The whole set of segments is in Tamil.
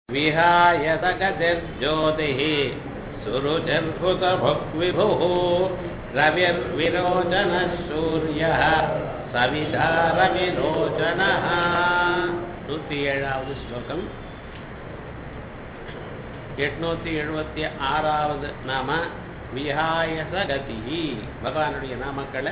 विहाय सकतिर्ज्योतिः सुरुचिर्भुतभुग्विभुः रविर्विरोचनः सूर्यः सविता रविरोचनः நூற்றி ஏழாவது ஸ்லோகம் எட்நூத்தி எழுபத்தி ஆறாவது நாம விஹாயச கதி பகவானுடைய நாமக்களை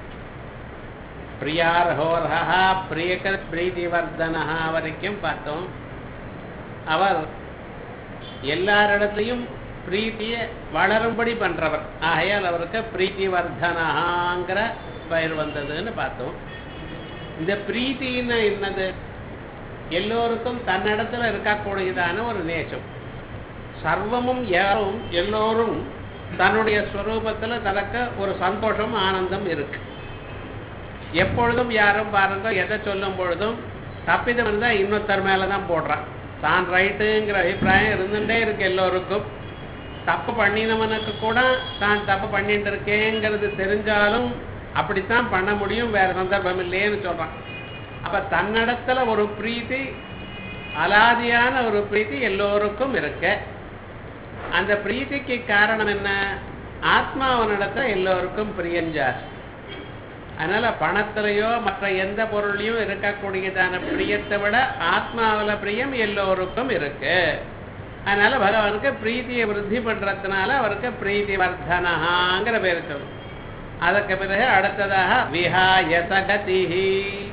பிரியார்ஹோர்ஹா பிரியக பிரீதிவர்தனஹா வரைக்கும் பார்த்தோம் அவர் எல்லாரிடத்தையும் பிரீத்தியை வளரும்படி பண்றவர் ஆகையால் அவருக்கு பிரீத்தி வர்தனஹாங்கிற பெயர் வந்ததுன்னு பார்த்தோம் இந்த பிரீத்தின்னு என்னது எல்லோருக்கும் தன்னிடத்துல இருக்கக்கூடியதான ஒரு நேசம் சர்வமும் யாரும் எல்லோரும் தன்னுடைய ஸ்வரூபத்துல தனக்கு ஒரு சந்தோஷம் ஆனந்தம் இருக்கு எப்பொழுதும் யாரும் பாருங்க எதை சொல்லும் பொழுதும் தப்பிதம் இருந்தா இன்னொருத்தர் மேலதான் போடுறான் தான் ரைட்டுங்கிற அபிப்பிராயம் இருந்துட்டே இருக்கு எல்லோருக்கும் தப்பு பண்ணினவனுக்கு கூட தான் தப்பு பண்ணிட்டு இருக்கேங்கிறது தெரிஞ்சாலும் அப்படித்தான் பண்ண முடியும் வேற சந்தர்ப்பம் இல்லையேன்னு சொல்றான் அப்ப தன்னிடத்துல ஒரு பிரீத்தி அலாதியான ஒரு பிரீத்தி எல்லோருக்கும் இருக்கு அந்த பிரீத்திக்கு காரணம் என்ன ஆத்மாவனிடத்துல எல்லோருக்கும் பிரியஞ்சாஸ்தி அதனால பணத்திலையோ மற்ற எந்த பொருளையும் இருக்கக்கூடியதான பிரியத்தை விட ஆத்மாவில பிரியம் எல்லோருக்கும் இருக்கு அதனால பகவானுக்கு பிரீத்தியை விருத்தி பண்றதுனால அவருக்கு பிரீத்தி வர்தனஹாங்கிற பேர் சொல்லும் அதற்கு பிறகு அடுத்ததாக விஹாயசகதிஹி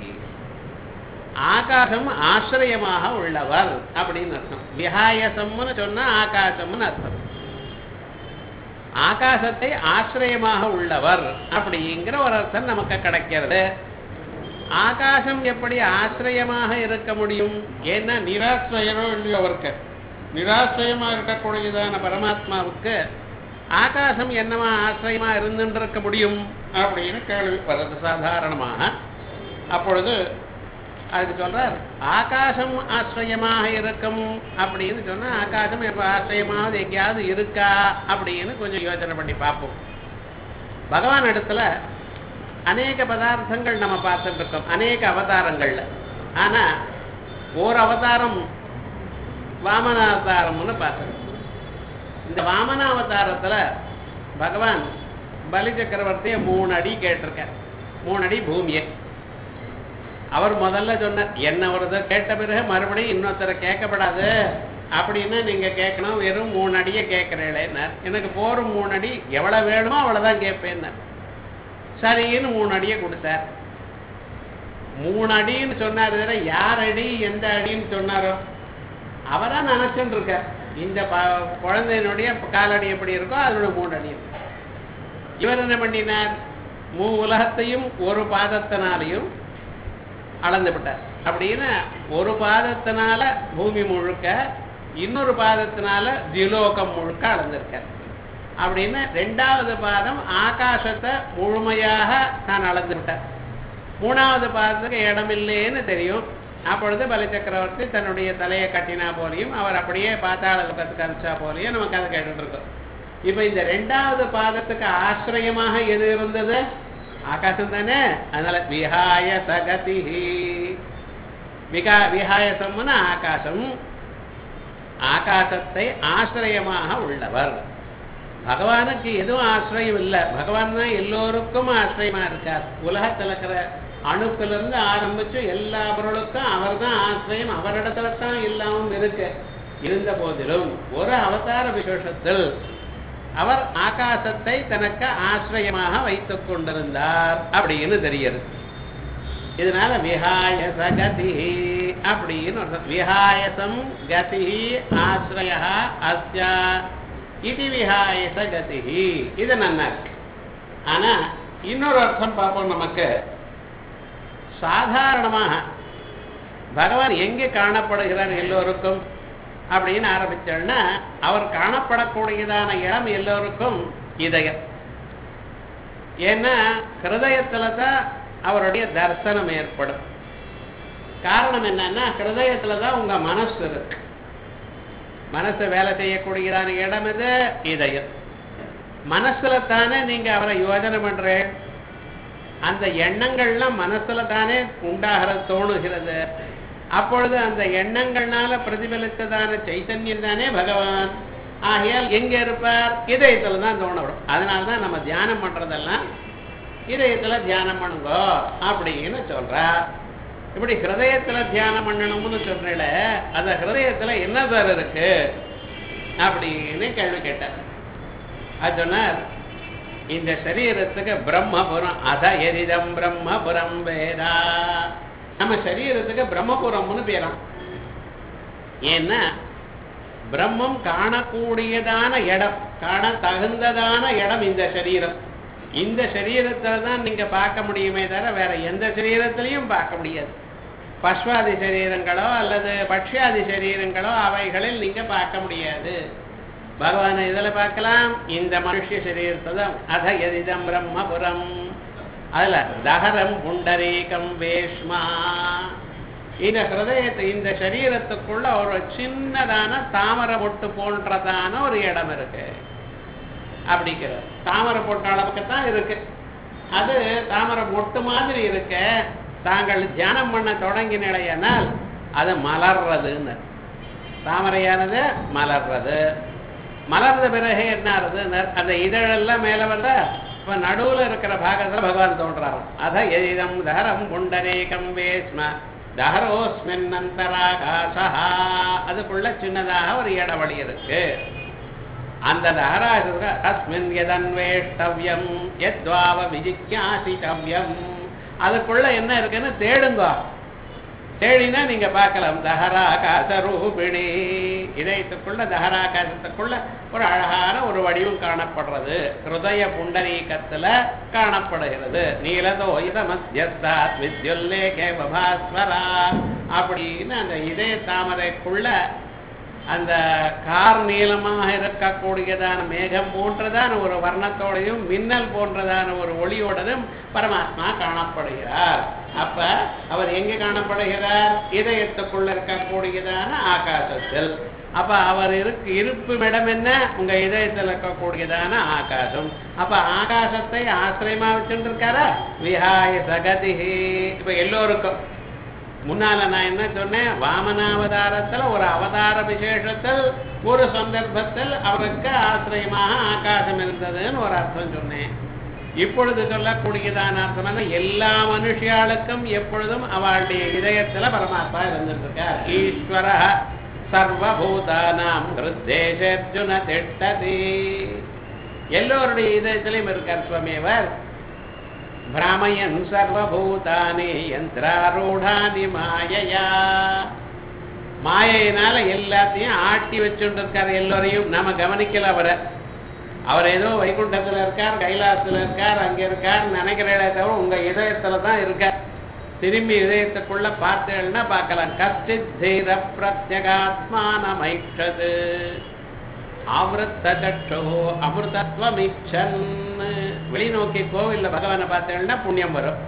ஆகாசம் ஆசிரியமாக உள்ளவர் அப்படின்னு அர்த்தம் விஹாயசம்னு சொன்னா ஆகாசம்னு அர்த்தம் ஆகாசத்தை ஆசிரியமாக உள்ளவர் அப்படிங்கிற ஒரு அர்த்தம் நமக்கு கிடைக்கிறது ஆகாசம் எப்படி ஆசிரியமாக இருக்க முடியும் ஏன்னா நிராசிரியரோ இல்லையோ அவருக்கு நிராசிரியமா இருக்கக்கூடியதான பரமாத்மாவுக்கு ஆகாசம் என்னவா ஆசிரியமா இருந்துட்டு இருக்க முடியும் அப்படின்னு கேள்வி வருது சாதாரணமாக அப்பொழுது அதுக்கு சொல்றார் ஆகாசம் ஆசிரியமாக இருக்கும் அப்படின்னு சொன்னா ஆகாசம் எப்ப ஆசிரியமாவது எங்கேயாவது இருக்கா அப்படின்னு கொஞ்சம் யோசனை பண்ணி பார்ப்போம் பகவான் இடத்துல அநேக பதார்த்தங்கள் நம்ம பார்த்துட்டு இருக்கோம் அநேக அவதாரங்கள்ல ஆனா ஒரு அவதாரம் வாமன அவதாரம்னு பார்த்தோம் இந்த வாமன அவதாரத்துல பகவான் பலி சக்கரவர்த்திய மூணு அடி கேட்டிருக்கார் மூணு அடி பூமியை அவர் முதல்ல சொன்னார் என்ன ஒரு கேட்ட பிறகு மறுபடியும் இன்னொருத்தரை கேட்கப்படாது அப்படின்னு நீங்க கேட்கணும் வெறும் மூணு அடியை கேட்கிறேன்னார் எனக்கு போரும் மூணு அடி எவ்வளவு வேணுமோ அவ்வளவுதான் கேட்பேன்னார் சரின்னு மூணு அடியை கொடுத்தார் மூணு அடின்னு சொன்னார் யார் அடி எந்த அடின்னு சொன்னாரோ அவரா நினைச்சுட்டு இருக்கார் இந்த குழந்தையினுடைய காலடி எப்படி இருக்கோ அதனோட மூணு அடி இவர் என்ன பண்ணினார் மூ உலகத்தையும் ஒரு பாதத்தினாலையும் அளந்து விட்டார் அப்படின்னு ஒரு பாதத்தினால பூமி முழுக்க இன்னொரு பாதத்தினால திலோகம் முழுக்க அளந்திருக்கார் அப்படின்னு ரெண்டாவது பாதம் ஆகாசத்தை முழுமையாக தான் அளந்து விட்டார் மூணாவது பாதத்துக்கு இடமில்லைன்னு தெரியும் அப்பொழுது பலி சக்கரவர்த்தி தன்னுடைய தலையை கட்டினா போலையும் அவர் அப்படியே பாத்தாள லோகத்துக்கு அனுப்பிச்சா போலையும் நம்ம கதை கேட்டுட்டு இருக்கோம் இப்ப இந்த ரெண்டாவது பாதத்துக்கு ஆசிரியமாக எது இருந்தது ஆகாசம் தானே அதனால விஹாய சகதி விகா விஹாயசம்னா ஆகாசம் ஆகாசத்தை ஆசிரியமாக உள்ளவர் பகவானுக்கு எதுவும் ஆசிரியம் இல்லை பகவான் தான் எல்லோருக்கும் ஆசிரியமா இருக்கார் உலகத்தில் இருக்கிற அணுக்கிலிருந்து ஆரம்பிச்சு எல்லா பொருளுக்கும் அவர் தான் ஆசிரியம் அவரிடத்துல தான் எல்லாமும் இருக்கு இருந்த போதிலும் ஒரு அவதார விசேஷத்தில் அவர் ஆகாசத்தை தனக்கு ஆசிரியமாக வைத்துக் கொண்டிருந்தார் அப்படின்னு தெரியுது இதனால விஹாயச கதி அப்படின்னு விஹாயசம் கதி ஆசிரிய அஸ்யா இது விஹாயச கதி இது நல்லா இருக்கு ஆனா இன்னொரு அர்த்தம் பார்ப்போம் நமக்கு சாதாரணமாக பகவான் எங்கே காணப்படுகிறார் எல்லோருக்கும் அப்படின்னு ஆரம்பிச்சோம்னா அவர் காணப்படக்கூடியதான இடம் எல்லோருக்கும் இதயம் ஏன்னா ஹிருதயத்துல தான் அவருடைய தரிசனம் ஏற்படும் காரணம் என்னன்னா ஹிருதயத்துல தான் உங்க மனசு இருக்கு மனசு வேலை செய்யக்கூடியதான இடம் இது இதயம் மனசுல தானே நீங்க அவரை யோஜனை பண்றேன் அந்த எண்ணங்கள்லாம் மனசுல தானே உண்டாகிறது தோணுகிறது அப்பொழுது அந்த எண்ணங்கள்னால பிரதிபலித்ததான சைத்தன்யம் தானே பகவான் ஆகையால் எங்க இருப்பார் இதயத்துல தான் தோணப்படும் அதனால தான் நம்ம தியானம் பண்றதெல்லாம் இதயத்துல தியானம் பண்ணுங்க அப்படின்னு சொல்றா இப்படி ஹிருதயத்துல தியானம் பண்ணணும்னு சொல்றேல அந்த ஹிருதயத்துல என்ன சார் இருக்கு அப்படின்னு கேள்வி கேட்டார் அது சொன்னார் இந்த சரீரத்துக்கு பிரம்மபுரம் அத எரிதம் பிரம்மபுரம் வேதா நம்ம சரீரத்துக்கு பிரம்மபுரம்னு பேராம் ஏன்னா பிரம்மம் காணக்கூடியதான இடம் காண தகுந்ததான இடம் இந்த சரீரம் இந்த சரீரத்துல தான் நீங்க பார்க்க முடியுமே தவிர வேற எந்த சரீரத்திலையும் பார்க்க முடியாது பஸ்வாதி சரீரங்களோ அல்லது பக்ஷாதி சரீரங்களோ அவைகளில் நீங்க பார்க்க முடியாது பகவானை இதில் பார்க்கலாம் இந்த மனுஷ சரீரத்தை தான் அத எதிதம் பிரம்மபுரம் அதுல தகரம் புண்டரீகம் வேஷ்மா இந்த ஹிருதயத்தை இந்த சரீரத்துக்குள்ள ஒரு சின்னதான தாமரை பொட்டு போன்றதான ஒரு இடம் இருக்கு அப்படிங்கிறது தாமரை பொட்டு அளவுக்கு தான் இருக்கு அது தாமரை மொட்டு மாதிரி இருக்க தாங்கள் தியானம் பண்ண தொடங்கினால் அது மலர்றதுன்னு தாமரையானது மலர்றது மலர்ந்த பிறகு என்ன ஆறுது அந்த இதழெல்லாம் மேல வந்த இப்ப நடுவுல இருக்கிற பாகத்துல பகவான் தோன்றாரு அத எதிதம் தஹரம் புண்டரேகம் வேஸ்ம தஹரோஸ்மின் அந்தராகாசா அதுக்குள்ள சின்னதாக ஒரு இடவழி இருக்கு அந்த தஹராசத்துக்கு அஸ்மின் எதன்வேஷ்டவ்யம் எத்வாவ விஜிக்யாசித்தவ்யம் அதுக்குள்ள என்ன இருக்குன்னு தேடுங்க தேடினா நீங்க பார்க்கலாம் தஹராகாச ரூபிணி இதயத்துக்குள்ள தஹராகாசத்துக்குள்ள ஒரு அழகான ஒரு வடிவம் காணப்படுறது ஹிருதய புண்டரீகத்துல காணப்படுகிறது நீலதோ இத மத்தியஸ்தாத் வித்யுல்லேகே பபாஸ்வரா அப்படின்னு அந்த இதய தாமரைக்குள்ள அந்த கார் நீளமாக இருக்கக்கூடியதான மேகம் போன்றதான ஒரு வர்ணத்தோடையும் மின்னல் போன்றதான ஒரு ஒளியோடதும் பரமாத்மா காணப்படுகிறார் அப்ப அவர் எங்க காணப்படுகிறார் இதயத்துக்குள்ள இருக்கக்கூடியதான ஆகாசத்தில் அப்ப அவர் இருக்கு இருப்பும் இடம் என்ன உங்க இதயத்தில் இருக்கக்கூடியதான ஆகாசம் அப்ப ஆகாசத்தை ஆசிரியமா வச்சுட்டு இருக்காரா விஹாய சகதி இப்ப எல்லோருக்கும் முன்னால நான் என்ன சொன்னேன் வாமனாவதாரத்துல ஒரு அவதார விசேஷத்தில் ஒரு சந்தர்ப்பத்தில் அவருக்கு ஆசிரியமாக ஆகாசம் இருந்ததுன்னு ஒரு அர்த்தம் சொன்னேன் இப்பொழுது சொல்லக்கூடியதான அர்த்தம் என்ன எல்லா மனுஷியாளுக்கும் எப்பொழுதும் அவளுடைய இதயத்துல பரமாத்மா இருந்துட்டு இருக்கார் ஈஸ்வர சர்வபூதானாம் ஹிருத்தேஷர்ஜுன திட்டதி எல்லோருடைய இதயத்திலையும் இருக்கார் சுவாமியவர் பிராமயன் சர்வபூதானி யந்திராரூடானி மாயையா மாயையினால எல்லாத்தையும் ஆட்டி வச்சுட்டு இருக்கார் எல்லோரையும் நாம கவனிக்கல அவரை அவர் ஏதோ வைகுண்டத்துல இருக்கார் கைலாசத்துல இருக்கார் அங்க இருக்கார் நினைக்கிறீங்களே தவிர உங்க இதயத்துல தான் இருக்கார் திரும்பி இதயத்துக்குள்ள பார்த்தேன்னா பார்க்கலாம் கஷ்டித் தீர பிரத்யகாத்மானமைஷது ஆவருத்த சற்றோ அமிர்தத்வமிச்சன் வெளிநோக்கி கோவில்ல பகவானை பார்த்தேன்னா புண்ணியம் வரும்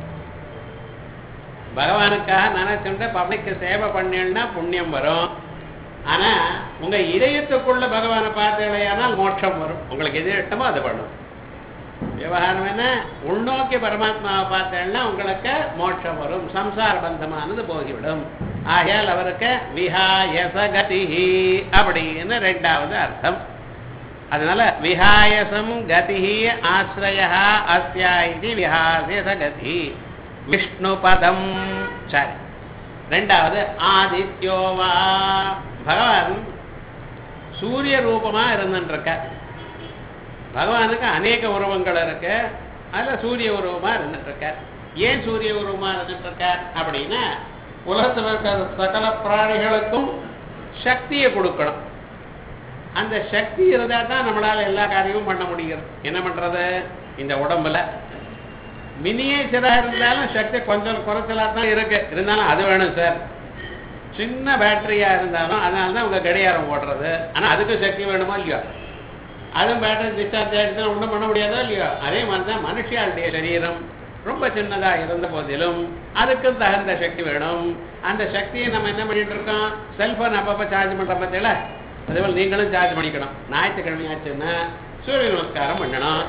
பகவானுக்காக நினைச்சுட்டு பப்ளிக்கு சேவை பண்ணேன்னா புண்ணியம் வரும் ஆனா உங்க இதயத்துக்குள்ள பகவானை பார்த்தேனால் மோட்சம் வரும் உங்களுக்கு எது இஷ்டமோ அது பண்ணும் விவகாரம் என்ன உள்நோக்கி பரமாத்மாவை பார்த்தேன்னா உங்களுக்கு மோட்சம் வரும் சம்சார பந்தமானது போகிவிடும் ஆகையால் அவருக்கு விஹாயசகதி அப்படின்னு ரெண்டாவது அர்த்தம் அதனால விஹாயசம் கதி ஆசிரய அஸ்யா இது விஹாயசகதி விஷ்ணு பதம் சரி ரெண்டாவது ஆதித்யோவா பகவான் சூரிய ரூபமா இருந்துருக்க பகவானுக்கு அநேக உருவங்கள் இருக்கு அதுல சூரிய உருவமா இருந்துட்டு இருக்கார் ஏன் சூரிய உருவமா இருந்துட்டு இருக்கார் அப்படின்னா உலகத்தில் இருக்கிற சகல பிராணிகளுக்கும் சக்தியை கொடுக்கணும் அந்த சக்தி இருந்தா தான் நம்மளால எல்லா காரியமும் பண்ண முடியும் என்ன பண்றது இந்த உடம்புல மினியேச்சரா இருந்தாலும் சக்தி கொஞ்சம் குறைச்சலா தான் இருக்கு இருந்தாலும் அது வேணும் சார் சின்ன பேட்டரியா இருந்தாலும் அதனால தான் உங்க கடிகாரம் ஓடுறது ஆனா அதுக்கும் சக்தி வேணுமா இல்லையோ அதுவும் பேட்டரி டிஸ்சார்ஜ் ஆகிடுச்சுன்னா ஒன்றும் பண்ண முடியாதோ இல்லையோ அதே மாதிரி தான் மனுஷியாளுடைய சரீரம் ரொம்ப சின்னதா இருந்த போதிலும் அதுக்கும் தகுந்த சக்தி வேணும் அந்த சக்தியை நம்ம என்ன பண்ணிட்டு இருக்கோம் செல்போன் அப்பப்போ சார்ஜ் பண்ற பத்தியில அதேபோல் நீங்களும் சார்ஜ் பண்ணிக்கணும் ஞாயிற்றுக்கிழமையாச்சுன்னா சூரிய நமஸ்காரம் பண்ணணும்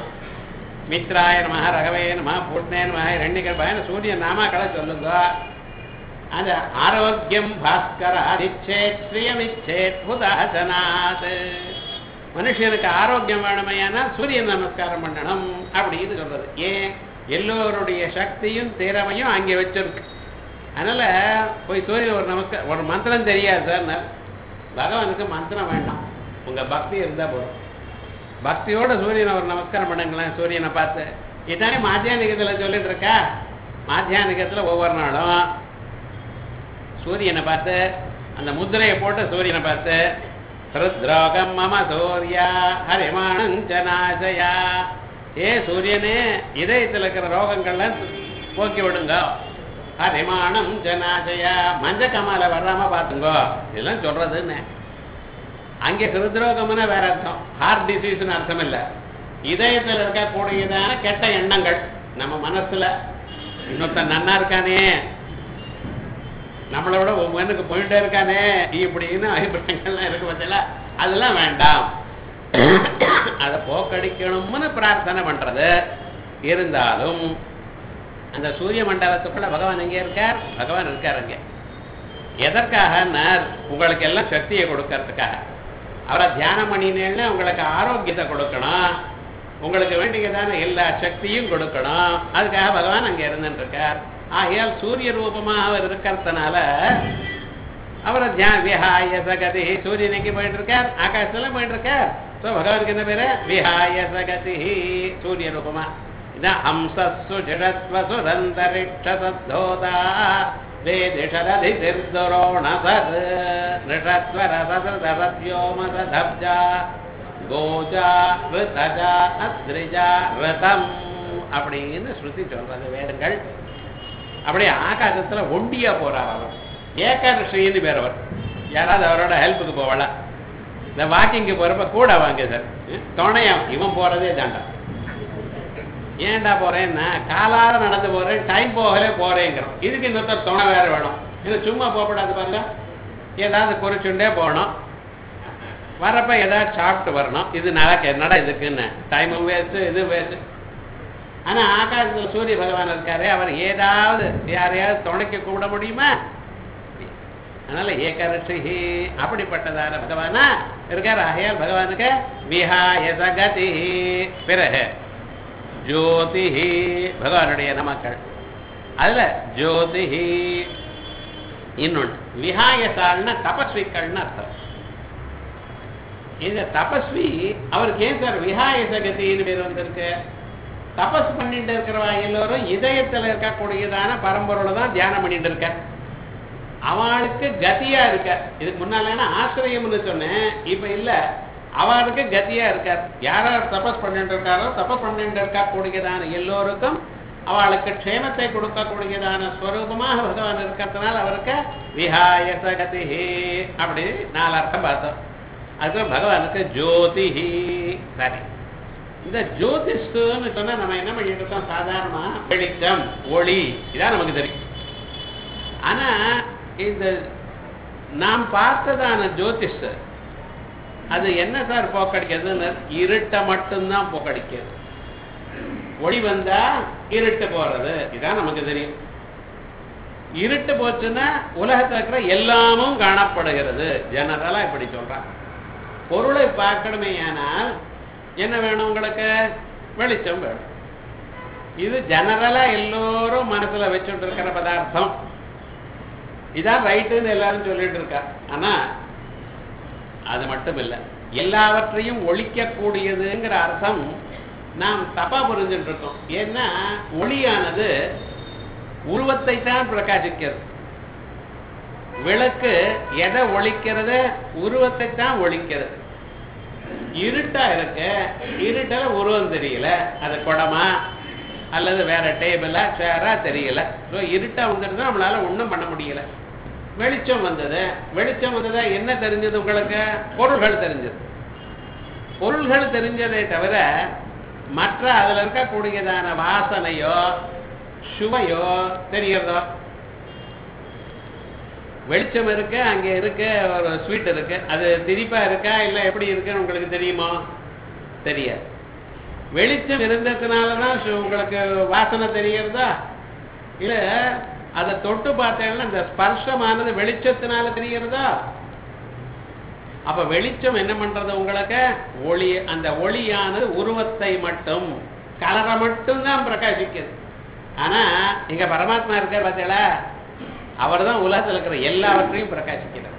மித்ராய நம ரகவே நம பூர்ணே நம ரெண்டிகர் பயன சூரிய நாமாக்களை சொல்லுங்க அந்த ஆரோக்கியம் பாஸ்கர அதிச்சேத் ஸ்ரீயமிச்சேத் புதாசனாத் மனுஷனுக்கு ஆரோக்கியம் வேணுமையானா சூரிய நமஸ்காரம் பண்ணணும் அப்படின்னு சொல்றது ஏன் எல்லோருடைய சக்தியும் திறமையும் அங்கே வச்சிருக்கு அதனால போய் சூரியன் ஒரு நமஸ்காரம் ஒரு மந்திரம் தெரியாது சார் பகவானுக்கு மந்திரம் வேண்டாம் உங்க பக்தி இருந்தா போதும் பக்தியோட சூரியனை ஒரு நமஸ்காரம் பண்ணுங்களேன் சூரியனை பார்த்து இதானே மாத்தியானிகத்தில் சொல்லிட்டு இருக்கா மாத்தியானிகத்தில் ஒவ்வொரு நாளும் சூரியனை பார்த்து அந்த முத்திரையை போட்டு சூரியனை பார்த்து ஹிருத்ரோகம் மம சூர்யா ஹரிமானஞ்சனாசயா ஏ சூரியனே இதயத்தில் இருக்கிற ரோகங்கள்லாம் போக்கி விடுங்க ஹரிமானம் ஜனாசயா மஞ்ச கமால வராம பார்த்துங்கோ இதெல்லாம் சொல்றதுன்னு அங்கே ஹிருத்ரோகம்னா வேற அர்த்தம் ஹார்ட் டிசீஸ்னு அர்த்தம் இல்லை இதயத்தில் இருக்கக்கூடியதான கெட்ட எண்ணங்கள் நம்ம மனசுல இன்னொருத்தன் நன்னா இருக்கானே நம்மளை விட ஒவ்வொன்றுக்கு போயிட்டே இருக்கானே இப்படின்னு அபிப்பிராயங்கள்லாம் இருக்கு பத்தில அதெல்லாம் வேண்டாம் அதை போக்கடிக்கணும்னு பிரார்த்தனை பண்றது இருந்தாலும் அந்த சூரிய மண்டலத்துக்குள்ள பகவான் எங்கே இருக்கார் பகவான் இருக்கார் அங்கே எதற்காக உங்களுக்கு எல்லாம் சக்தியை கொடுக்கறதுக்காக அவரை தியானம் பண்ணினேன்னு உங்களுக்கு ஆரோக்கியத்தை கொடுக்கணும் உங்களுக்கு வேண்டியதான எல்லா சக்தியும் கொடுக்கணும் அதுக்காக பகவான் அங்கே இருந்துட்டு இருக்கார் ஆகையால் சூரிய ரூபமாக அவர் இருக்கிறதுனால அவரை தியான விஹாய சகதி சூரியன் எங்கே போயிட்டு இருக்கார் ஆகாசத்துல போயிட்டு இருக்கார் ஸோ பகவானுக்கு என்ன பேரு விஹாய சகதி சூரிய ரூபமா இதான் ஹம்சஸ்ஸு ஜடத்வ சுரந்தரிக்ஷ சத்தோதா வேதிஷரதிர்துரோணசத் நிஷத்வர சதவ்யோமசதப்ஜா கோஜா ரிதஜா அத்ரிஜா ரதம் அப்படின்னு ஸ்ருதி சொல்றது வேதங்கள் அப்படியே ஆகாசத்துல ஒண்டியா போறார் அவர் ஏகாதசின்னு பேர் அவர் யாராவது அவரோட ஹெல்ப்புக்கு போவல இந்த வாக்கிங்கு போறப்ப கூட வாங்க சார் துணையா இவன் போறதே தாண்டா ஏன்டா போறேன்னா காலால நடந்து போறேன் டைம் போகலே போறேங்கிறோம் இதுக்கு இன்னொருத்தர் துணை வேற வேணும் இது சும்மா போகக்கூடாது பாருங்க ஏதாவது குறிச்சுண்டே போகணும் வரப்ப ஏதாவது சாப்பிட்டு வரணும் இது நடக்க என்னடா இதுக்குன்னு டைமும் வேஸ்ட் இது வேஸ்ட் ஆனா ஆகாசத்தில் சூரிய பகவான் இருக்காரு அவர் ஏதாவது யாரையாவது துணைக்க கூட முடியுமா அதனால ஏகரிஷி அப்படிப்பட்டதான பகவானா இருக்கார் ஆகையால் பகவானுக்கு விஹாய சகதி பிறகு ஜோதிஹி பகவானுடைய நமக்கள் அதுல ஜோதிஹி இன்னொன்று விஹாயசால்னா தபஸ்விக்கள்னு அர்த்தம் இந்த தபஸ்வி அவருக்கு ஏன் சார் விஹாயசகத்தின்னு பேர் வந்திருக்கு தபஸ் பண்ணிட்டு இருக்கிறவா எல்லோரும் இதயத்துல இருக்கக்கூடியதான பரம்பொருளை தான் தியானம் பண்ணிட்டு இருக்க அவளுக்கு கதியா இருக்க இதுக்கு முன்னால ஆசிரியம்னு சொன்னேன் இப்ப இல்ல அவளுக்கு கதியா இருக்கார் யாரார் தபஸ் பண்ணிட்டு இருக்காரோ தபஸ் பண்ணிட்டு இருக்கா கூடியதான எல்லோருக்கும் அவளுக்கு க்ஷேமத்தை கொடுக்கக்கூடியதான ஸ்வரூபமாக பகவான் இருக்கிறதுனால அவருக்கு விஹாயச கதி அப்படி நாலு அர்த்தம் பார்த்தோம் அதுக்கப்புறம் பகவானுக்கு ஜோதிஹி சரி இந்த ஜோதிஷ்னு சொன்னா நம்ம என்ன பண்ணிட்டு இருக்கோம் சாதாரணமா வெளிச்சம் ஒளி இதான் நமக்கு தெரியும் ஆனா இந்த நாம் பார்த்ததான ஜோதிஷ் அது என்ன சார் போக்கடிக்கிறதுன்னு இருட்டை மட்டும்தான் போக்கடிக்கிறது ஒளி வந்தா இருட்டு போறது இதான் நமக்கு தெரியும் இருட்டு போச்சுன்னா உலகத்துல இருக்கிற எல்லாமும் காணப்படுகிறது ஜெனரலா இப்படி சொல்றாங்க பொருளை பார்க்கணுமே ஆனால் என்ன வேணும் உங்களுக்கு வெளிச்சம் வேணும் இது ஜெனரலா எல்லோரும் மனசுல வச்சுட்டு இருக்கிற பதார்த்தம் இதான் ரைட்டுன்னு எல்லாரும் சொல்லிட்டு இருக்கா ஆனா அது மட்டும் இல்லை எல்லாவற்றையும் ஒழிக்கக்கூடியதுங்கிற அர்த்தம் நாம் தப்பா புரிஞ்சுட்டு இருக்கோம் ஏன்னா ஒளியானது உருவத்தை தான் பிரகாசிக்கிறது விளக்கு எதை ஒழிக்கிறது உருவத்தை தான் ஒழிக்கிறது இருட்டா இருக்க இருட்டில் உருவம் தெரியல அது குடமா அல்லது வேற டேபிளா சேரா தெரியல ஸோ இருட்டா வந்துட்டு நம்மளால ஒன்றும் பண்ண முடியல வெளிச்சம் வந்தது வெளிச்சம் வந்ததா என்ன தெரிஞ்சது உங்களுக்கு பொருள்கள் தெரிஞ்சது பொருள்கள் தெரிஞ்சதை தவிர மற்ற அதுல இருக்கக்கூடியதான வாசனையோ சுவையோ தெரியறதோ வெளிச்சம் இருக்கு அங்க இருக்கு ஒரு ஸ்வீட் இருக்கு அது திரிப்பா இருக்கா இல்ல எப்படி இருக்குன்னு உங்களுக்கு தெரியுமா தெரியாது வெளிச்சம் இருந்ததுனாலதான் சு- உங்களுக்கு வாசனை தெரியறதா இல்ல அதை தொட்டு பார்த்தேன்னா இந்த ஸ்பர்ஷமானது வெளிச்சத்தினால தெரிகிறதா அப்ப வெளிச்சம் என்ன பண்றது உங்களுக்கு ஒளி அந்த ஒளியானது உருவத்தை மட்டும் கலரை மட்டும் தான் பிரகாசிக்குது ஆனா இங்க பரமாத்மா இருக்கார் பார்த்தீங்களா அவர் தான் உலகத்தில் இருக்கிற எல்லாவற்றையும் பிரகாசிக்கிறார்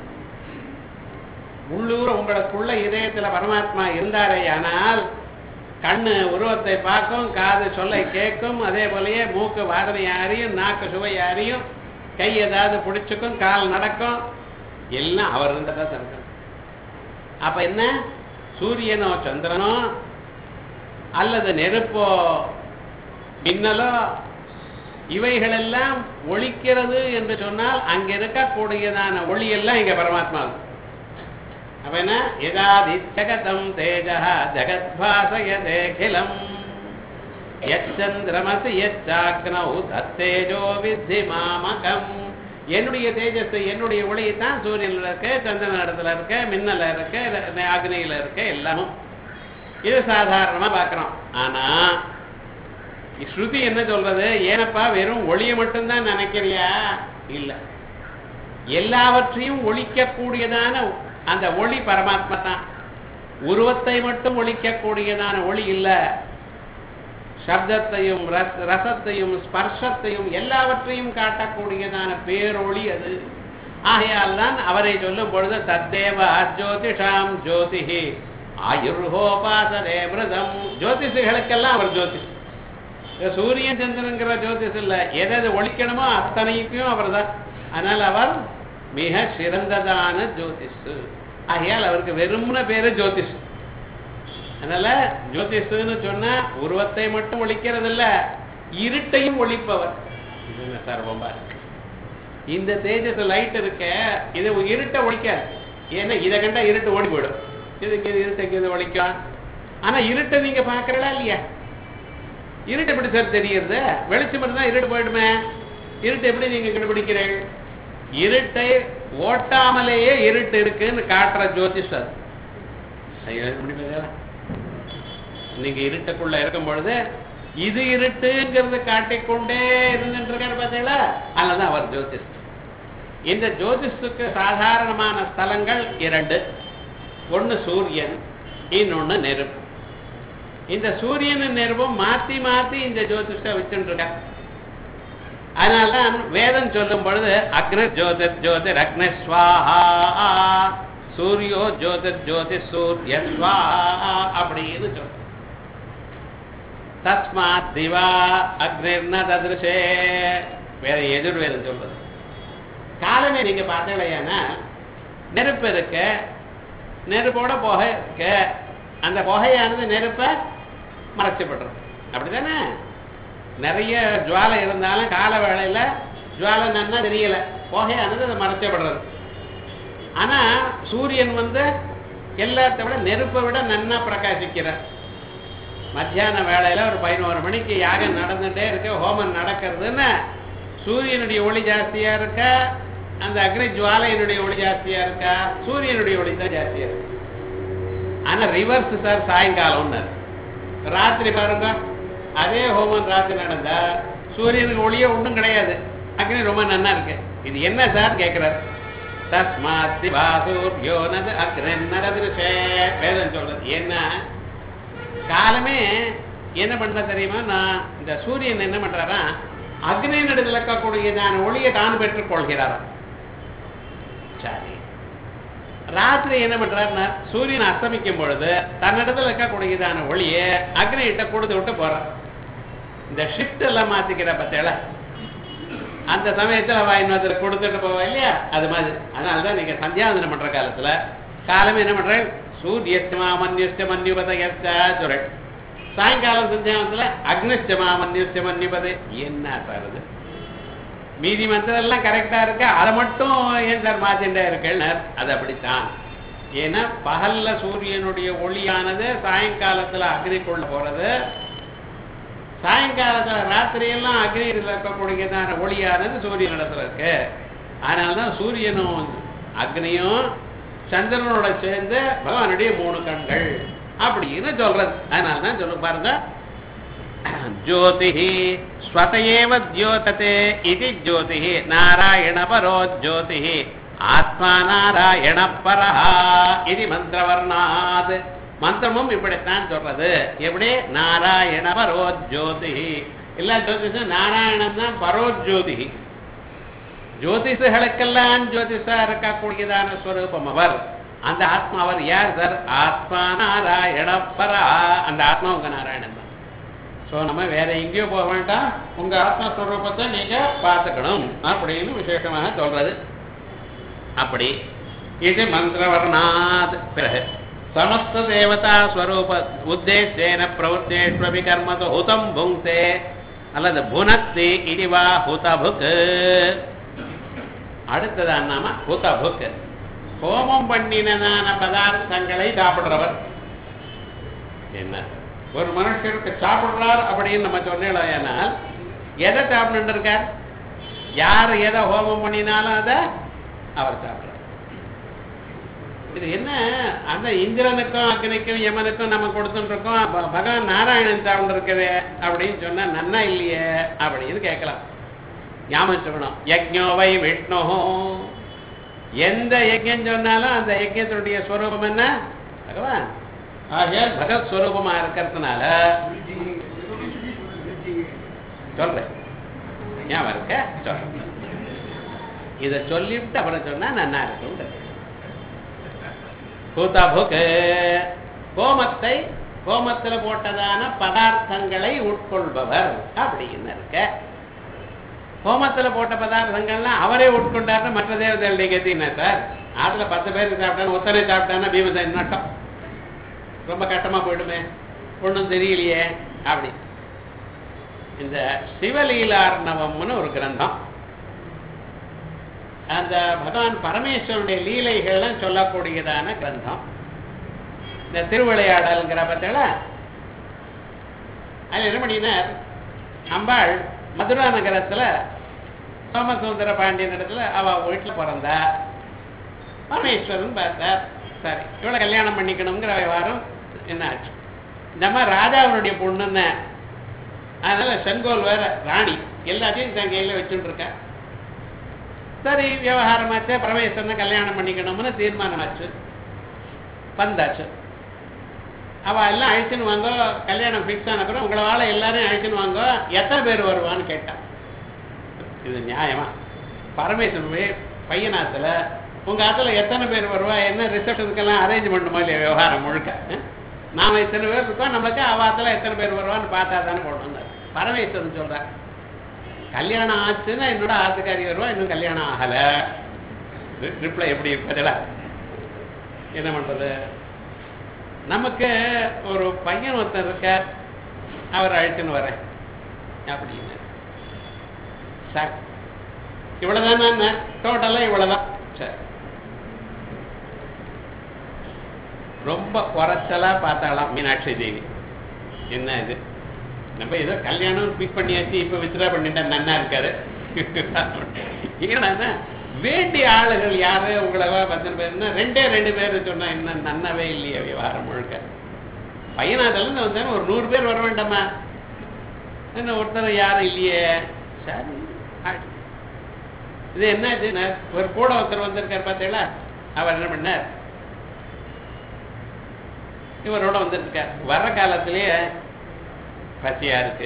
உள்ளூர் உங்களுக்குள்ள இதயத்துல பரமாத்மா இருந்தாரே ஆனால் கண்ணு உருவத்தை பார்க்கும் காது சொல்லை கேட்கும் அதே போலயே மூக்கு வாசனை அறியும் நாக்கு சுவை அறியும் கை ஏதாவது பிடிச்சுக்கும் கால் நடக்கும் எல்லாம் அவர் இருந்ததா இருக்கணும் அப்ப என்ன சூரியனோ சந்திரனோ அல்லது நெருப்போ மின்னலோ இவைகளெல்லாம் ஒழிக்கிறது என்று சொன்னால் அங்க இருக்கக்கூடியதான ஒளி எல்லாம் இங்க பரமாத்மா அப்ப என்ன எதாதி ஜகதம் தேஜா ஜகத்பாசயதேகிலம் எச்சந்திரமசி எச்சாக்னௌ தத்தேஜோ வித்தி மாமகம் என்னுடைய தேஜஸ் என்னுடைய ஒளி தான் சூரியன்ல இருக்க சந்திரன் இடத்துல இருக்க மின்னல இருக்க அக்னியில இருக்க எல்லாமும் இது சாதாரணமா பார்க்கிறோம் ஆனா ஸ்ருதி என்ன சொல்றது ஏனப்பா வெறும் ஒளியை மட்டும்தான் நினைக்கிறியா இல்ல எல்லாவற்றையும் ஒழிக்கக்கூடியதான அந்த ஒளி பரமாத்மா தான் உருவத்தை மட்டும் ஒழிக்கக்கூடியதான ஒளி இல்ல சப்தத்தையும் ரஸ் ரசத்தையும் ஸ்பர்ஷத்தையும் எல்லாவற்றையும் காட்டக்கூடியதான பேரொளி அது ஆகையால் தான் அவரை சொல்லும் பொழுது தத்தேவ ஜோதிஷாம் ஜோதிஹி ஆயுர்ஹோபாசதே மிருதம் ஜோதிஷுகளுக்கெல்லாம் அவர் ஜோதிஷ் சூரியன் சந்திரங்கிற ஜோதிஷ் இல்ல எதை ஒழிக்கணுமோ அத்தனைக்கும் அவர் தான் அதனால் அவர் மிக சிறந்ததான ஜோதிஷ் ஆகையால் அவருக்கு வெறும்ன பேரு ஜோதிஷ் அதனால ஜோதிஷன்னு சொன்னா உருவத்தை மட்டும் ஒழிக்கிறது இல்ல இருட்டையும் ஒழிப்பவர் இது சர்வமா இருக்கு இந்த தேஜஸ் லைட் இருக்க இது இருட்டை ஒழிக்காது ஏன்னா இதை கண்டா இருட்டு ஓடி போயிடும் இதுக்கு இது இருட்டுக்கு இது ஒழிக்கும் ஆனா இருட்டை நீங்க பாக்குறடா இல்லையா இருட்டு எப்படி சார் தெரியுது வெளிச்சம் இருந்தா இருட்டு போயிடுமே இருட்டு எப்படி நீங்க கண்டுபிடிக்கிறீர்கள் இருட்டை ஓட்டாமலேயே இருட்டு இருக்குன்னு காட்டுற ஜோதிஷ் அது ஐயோ, எப்படி பாத்தீங்களா? நீங்க இருட்டுக்குள்ள இருக்கும் பொழுது இது இருட்டுங்கிறது காட்டிக்கொண்டே இருந்துட்டு இருக்காரு பார்த்தீங்களா அல்லதான் அவர் ஜோதிஷ் இந்த ஜோதிஷுக்கு சாதாரணமான ஸ்தலங்கள் இரண்டு ஒன்னு சூரியன் இன்னொன்னு நெருப்பு இந்த சூரியனும் நெருப்பும் மாத்தி மாத்தி இந்த ஜோதிஷ வச்சுட்டு இருக்கார் அதனால்தான் வேதம் சொல்லும் பொழுது அக்ன ஜோதிர் ஜோதிர் அக்ன ஸ்வாஹா சூரியோ ஜோதிர் ஜோதி சூரிய ஸ்வாஹா அப்படின்னு சொல்ற தஸ்மாத் திவா அக்னிர்ன ததிருஷே வேற எதிர்வேதம் சொல்றது காலமே நீங்க பார்த்தீங்கன்னா நெருப்பு இருக்க நெருப்போட புகை இருக்க அந்த புகையானது நெருப்பை மறைச்சுப்படுறது அப்படிதானே நிறைய ஜுவாலை இருந்தாலும் கால வேளையில ஜுவாலை நன்னா தெரியல புகையானது அதை மறைச்சப்படுறது ஆனா சூரியன் வந்து எல்லாத்த விட நெருப்பை விட நன்னா பிரகாசிக்கிறார் மத்தியான வேளையில ஒரு பதினோரு மணிக்கு யாகம் நடந்துட்டே இருக்கு ஹோமம் நடக்கிறதுன்னு சூரியனுடைய ஒளி ஜாஸ்தியா இருக்கா அந்த அக்னி ஜுவாலையினுடைய ஒளி ஜாஸ்தியா இருக்கா சூரியனுடைய ஒளி தான் ஜாஸ்தியா இருக்கு ஆனா ரிவர்ஸ் சார் சாயங்காலம்னு ராத்திரி பாருங்க அதே ஹோமம் ராத்திரி நடந்தா சூரியனுக்கு ஒளியே ஒண்ணும் கிடையாது அக்னி ரொம்ப நன்னா இருக்கு இது என்ன சார் கேட்கிறார் தஸ்மாத் திவா சூர்யோ நது அக்னன் நரதிருஷே வேதம் சொல்றது என்ன காலமே என்ன பண்ற தெரியுமா நான் இந்த சூரியன் என்ன பண்றாரா அக்னி நடுவில் இருக்கக்கூடியதான ஒளியை தான் பெற்றுக் கொள்கிறாராம் சரி ராத்திரி என்ன பண்றாருன்னா சூரியன் அஸ்தமிக்கும் பொழுது தன்னிடத்துல இருக்கக்கூடியதான ஒளியை அக்னிகிட்ட கொடுத்து விட்டு போறார் இந்த ஷிஃப்ட் எல்லாம் மாத்திக்கிற பத்தியல அந்த சமயத்துல அவ இன்னொருத்தர் கொடுத்துட்டு போவா இல்லையா அது மாதிரி அதனாலதான் நீங்க சந்தியாவந்தனம் பண்ற காலத்துல காலமே என்ன பண்றேன் சூரியஸ்டமா மன்யுஷ்ட மன்யுபதையஸ்டா சொல்றேன் சாயங்காலம் சந்தியாவந்தத்துல அக்னிஷ்டமா மன்யுஷ்ட மன்யுபதை என்ன சார் இது மீதி மற்றதெல்லாம் கரெக்டா இருக்கு அதை மட்டும் ஏன் சார் மாத்திண்டே இருக்கேன்னார் அது அப்படித்தான் ஏன்னா பகல்ல சூரியனுடைய ஒளியானது சாயங்காலத்துல அக்னிக்குள்ள போறது சாயங்காலத்துல ராத்திரியெல்லாம் அக்னியில் இருக்கக்கூடியதான ஒளியானது சூரியன் இடத்துல இருக்கு அதனாலதான் சூரியனும் அக்னியும் சந்திரனோட சேர்ந்து பகவானுடைய மூணு கண்கள் அப்படின்னு சொல்றது அதனாலதான் சொல்ல பாருங்க ज्योतिः स्वत एव द्योतते इति ज्योतिः नारायणपरो ज्योतिः ஆத்மா நாராயண பரஹா இது மந்திரவர்ணாத் மந்திரமும் இப்படித்தான் சொல்றது எப்படி நாராயண பரோஜோதி இல்ல ஜோதிஷம் நாராயணன் தான் பரோஜோதி ஜோதிஷர்களுக்கெல்லாம் ஜோதிஷா இருக்கக்கூடியதான ஸ்வரூபம் அவர் அந்த ஆத்மா அவர் யார் சார் ஆத்மா நாராயண பரா அந்த ஆத்மா உங்க நாராயணன் தான் ஸோ நம்ம வேற எங்கேயோ போக வேண்டாம் உங்க ஆத்மஸ்வரூபத்தை நீங்க பார்த்துக்கணும் அப்படின்னு விசேஷமாக சொல்றது அப்படி இது மந்திரவர்ணாத் பிறகு சமஸ்த தேவதா ஸ்வரூப உத்தேசேன பிரவருத்தேஷ்வபி கர்மது ஹுதம் புங்க்தே அல்லது புனக்தி இடிவா ஹுதபுக் அடுத்ததான் நாம ஹுதபுக் ஹோமம் பண்ணினதான பதார்த்தங்களை சாப்பிடுறவர் என்ன ஒரு மனுஷருக்கு சாப்பிடுறார் அப்படின்னு நம்ம சொன்னேனால் எதை சாப்பிட்டு இருக்கார் யார் எதை ஹோமம் பண்ணினாலும் அதை அவர் சாப்பிடுறார் இது என்ன அந்த இந்திரனுக்கும் அக்னிக்கும் யமனுக்கும் நம்ம கொடுத்துட்டு இருக்கோம் ப- பகவான் நாராயணன் சாப்பிட்டு இருக்கவே அப்படின்னு சொன்னா நன்னா இல்லையே அப்படின்னு கேட்கலாம் ஞாபகம் சொல்லணும் யஜ்ஞோ வை விஷ்ணு எந்த யஜ்ஞம் சொன்னாலும் அந்த யஜ்ஞத்தினுடைய ஸ்வரூபம் என்ன பகவான் ஆகையால் பகவத் ஸ்வரூபமா இருக்கிறதுனால சொல்றேன் ஞாபகம் இருக்க சொல்றேன் இதை சொல்லிவிட்டு அப்புறம் சொன்னா நன்னா இருக்கும் பூதபுக் கோமத்தை கோமத்துல போட்டதான பதார்த்தங்களை உட்கொள்பவர் அப்படின்னு இருக்க ஹோமத்துல போட்ட பதார்த்தங்கள்லாம் அவரே உட்கொண்டாருன்னா மற்ற தேவதைகள் நீங்க என்ன சார் ஆத்துல பத்து பேருக்கு சாப்பிட்டான்னு ஒத்தனை சாப்பிட்டான்னா பீமசேன் நட்டம் ரொம்ப கட்டமா போயிடுமே ஒண்ணும் தெரியலையே அப்படி இந்த சிவலீலார்ணவம்னு ஒரு கிரந்தம் அந்த பகவான் பரமேஸ்வரனுடைய லீலைகள்லாம் சொல்லக்கூடியதான கிரந்தம் இந்த திருவிளையாடல்ங்கிற பார்த்தீங்களா அதில் என்ன பண்ணினார் அம்பாள் மதுரா நகரத்துல சோமசுந்தர பாண்டியன் இடத்துல அவ வீட்டுல பிறந்தா பரமேஸ்வரன் பார்த்தார் சரி இவளை கல்யாணம் பண்ணிக்கணுங்கிற விவகாரம் என்ன ஆச்சு இந்த மாதிரி ராஜாவினுடைய பொண்ணுன்னு அதனால செங்கோல் வேற ராணி எல்லாத்தையும் தன் கையில வச்சுட்டு இருக்கா சரி விவகாரமாச்சு பரமேஸ்வரனை கல்யாணம் பண்ணிக்கணும்னு தீர்மானமாச்சு வந்தாச்சு அவ எல்லாம் அழைச்சுன்னு வாங்க கல்யாணம் ஃபிக்ஸ் ஆன பிறகு உங்களை வாழ எல்லாரையும் அழைச்சுன்னு வாங்க எத்தனை பேர் வருவான்னு கேட்டான் இது நியாயமா பரமேஸ்வரன் போய் பையனாத்துல உங்க ஆத்துல எத்தனை பேர் வருவா என்ன ரிசப்ஷனுக்கெல்லாம் அரேஞ்ச் பண்ணுமா இல்லையா விவகாரம் முழுக்க அஹ்? நாம இத்தனை பேர் இருக்கோம் நமக்கு அவ ஆத்துல எத்தனை பேர் வருவான்னு பார்த்தா தானே போடணும் பரமேஸ்வரன் சொல்றேன் கல்யாணம் ஆச்சுன்னா என்னோட ஆத்துக்காரி வருவா இன்னும் கல்யாணம் ஆகல ரிப்ளை எப்படி இருப்பதில்ல என்ன பண்றது நமக்கு ஒரு பையன் ஒருத்தன் இருக்க அவர் அழைச்சுன்னு வரேன் அப்படின்னு சார் இவ்வளவுதானே டோட்டலா இவ்வளவுதான் சரி ரொம்ப குறைச்சலா பார்த்தாலாம் மீனாட்சி தேவி என்ன இது நம்ம ஏதோ கல்யாணம் பிக் பண்ணியாச்சு இப்ப வித்ரா பண்ணிட்டா நன்னா இருக்காரு ஏன்னா வேண்டிய ஆளுகள் யாரு உங்களை பத்து பேர்னா ரெண்டே ரெண்டு பேர் சொன்னா என்ன நன்னவே இல்லையே விவகாரம் முழுக்க பையனாதல வந்தாலும் ஒரு நூறு பேர் வர வேண்டாமா என்ன ஒருத்தர் யாரும் இல்லையே சரி ஆ- இது என்ன இது நான் ஒரு கூட ஒருத்தர் வந்திருக்கார் பார்த்தீங்களா அவர் என்ன பண்ணார் இவரோட வந்திருக்கார் வர்ற காலத்திலேயே பசியா இருக்கு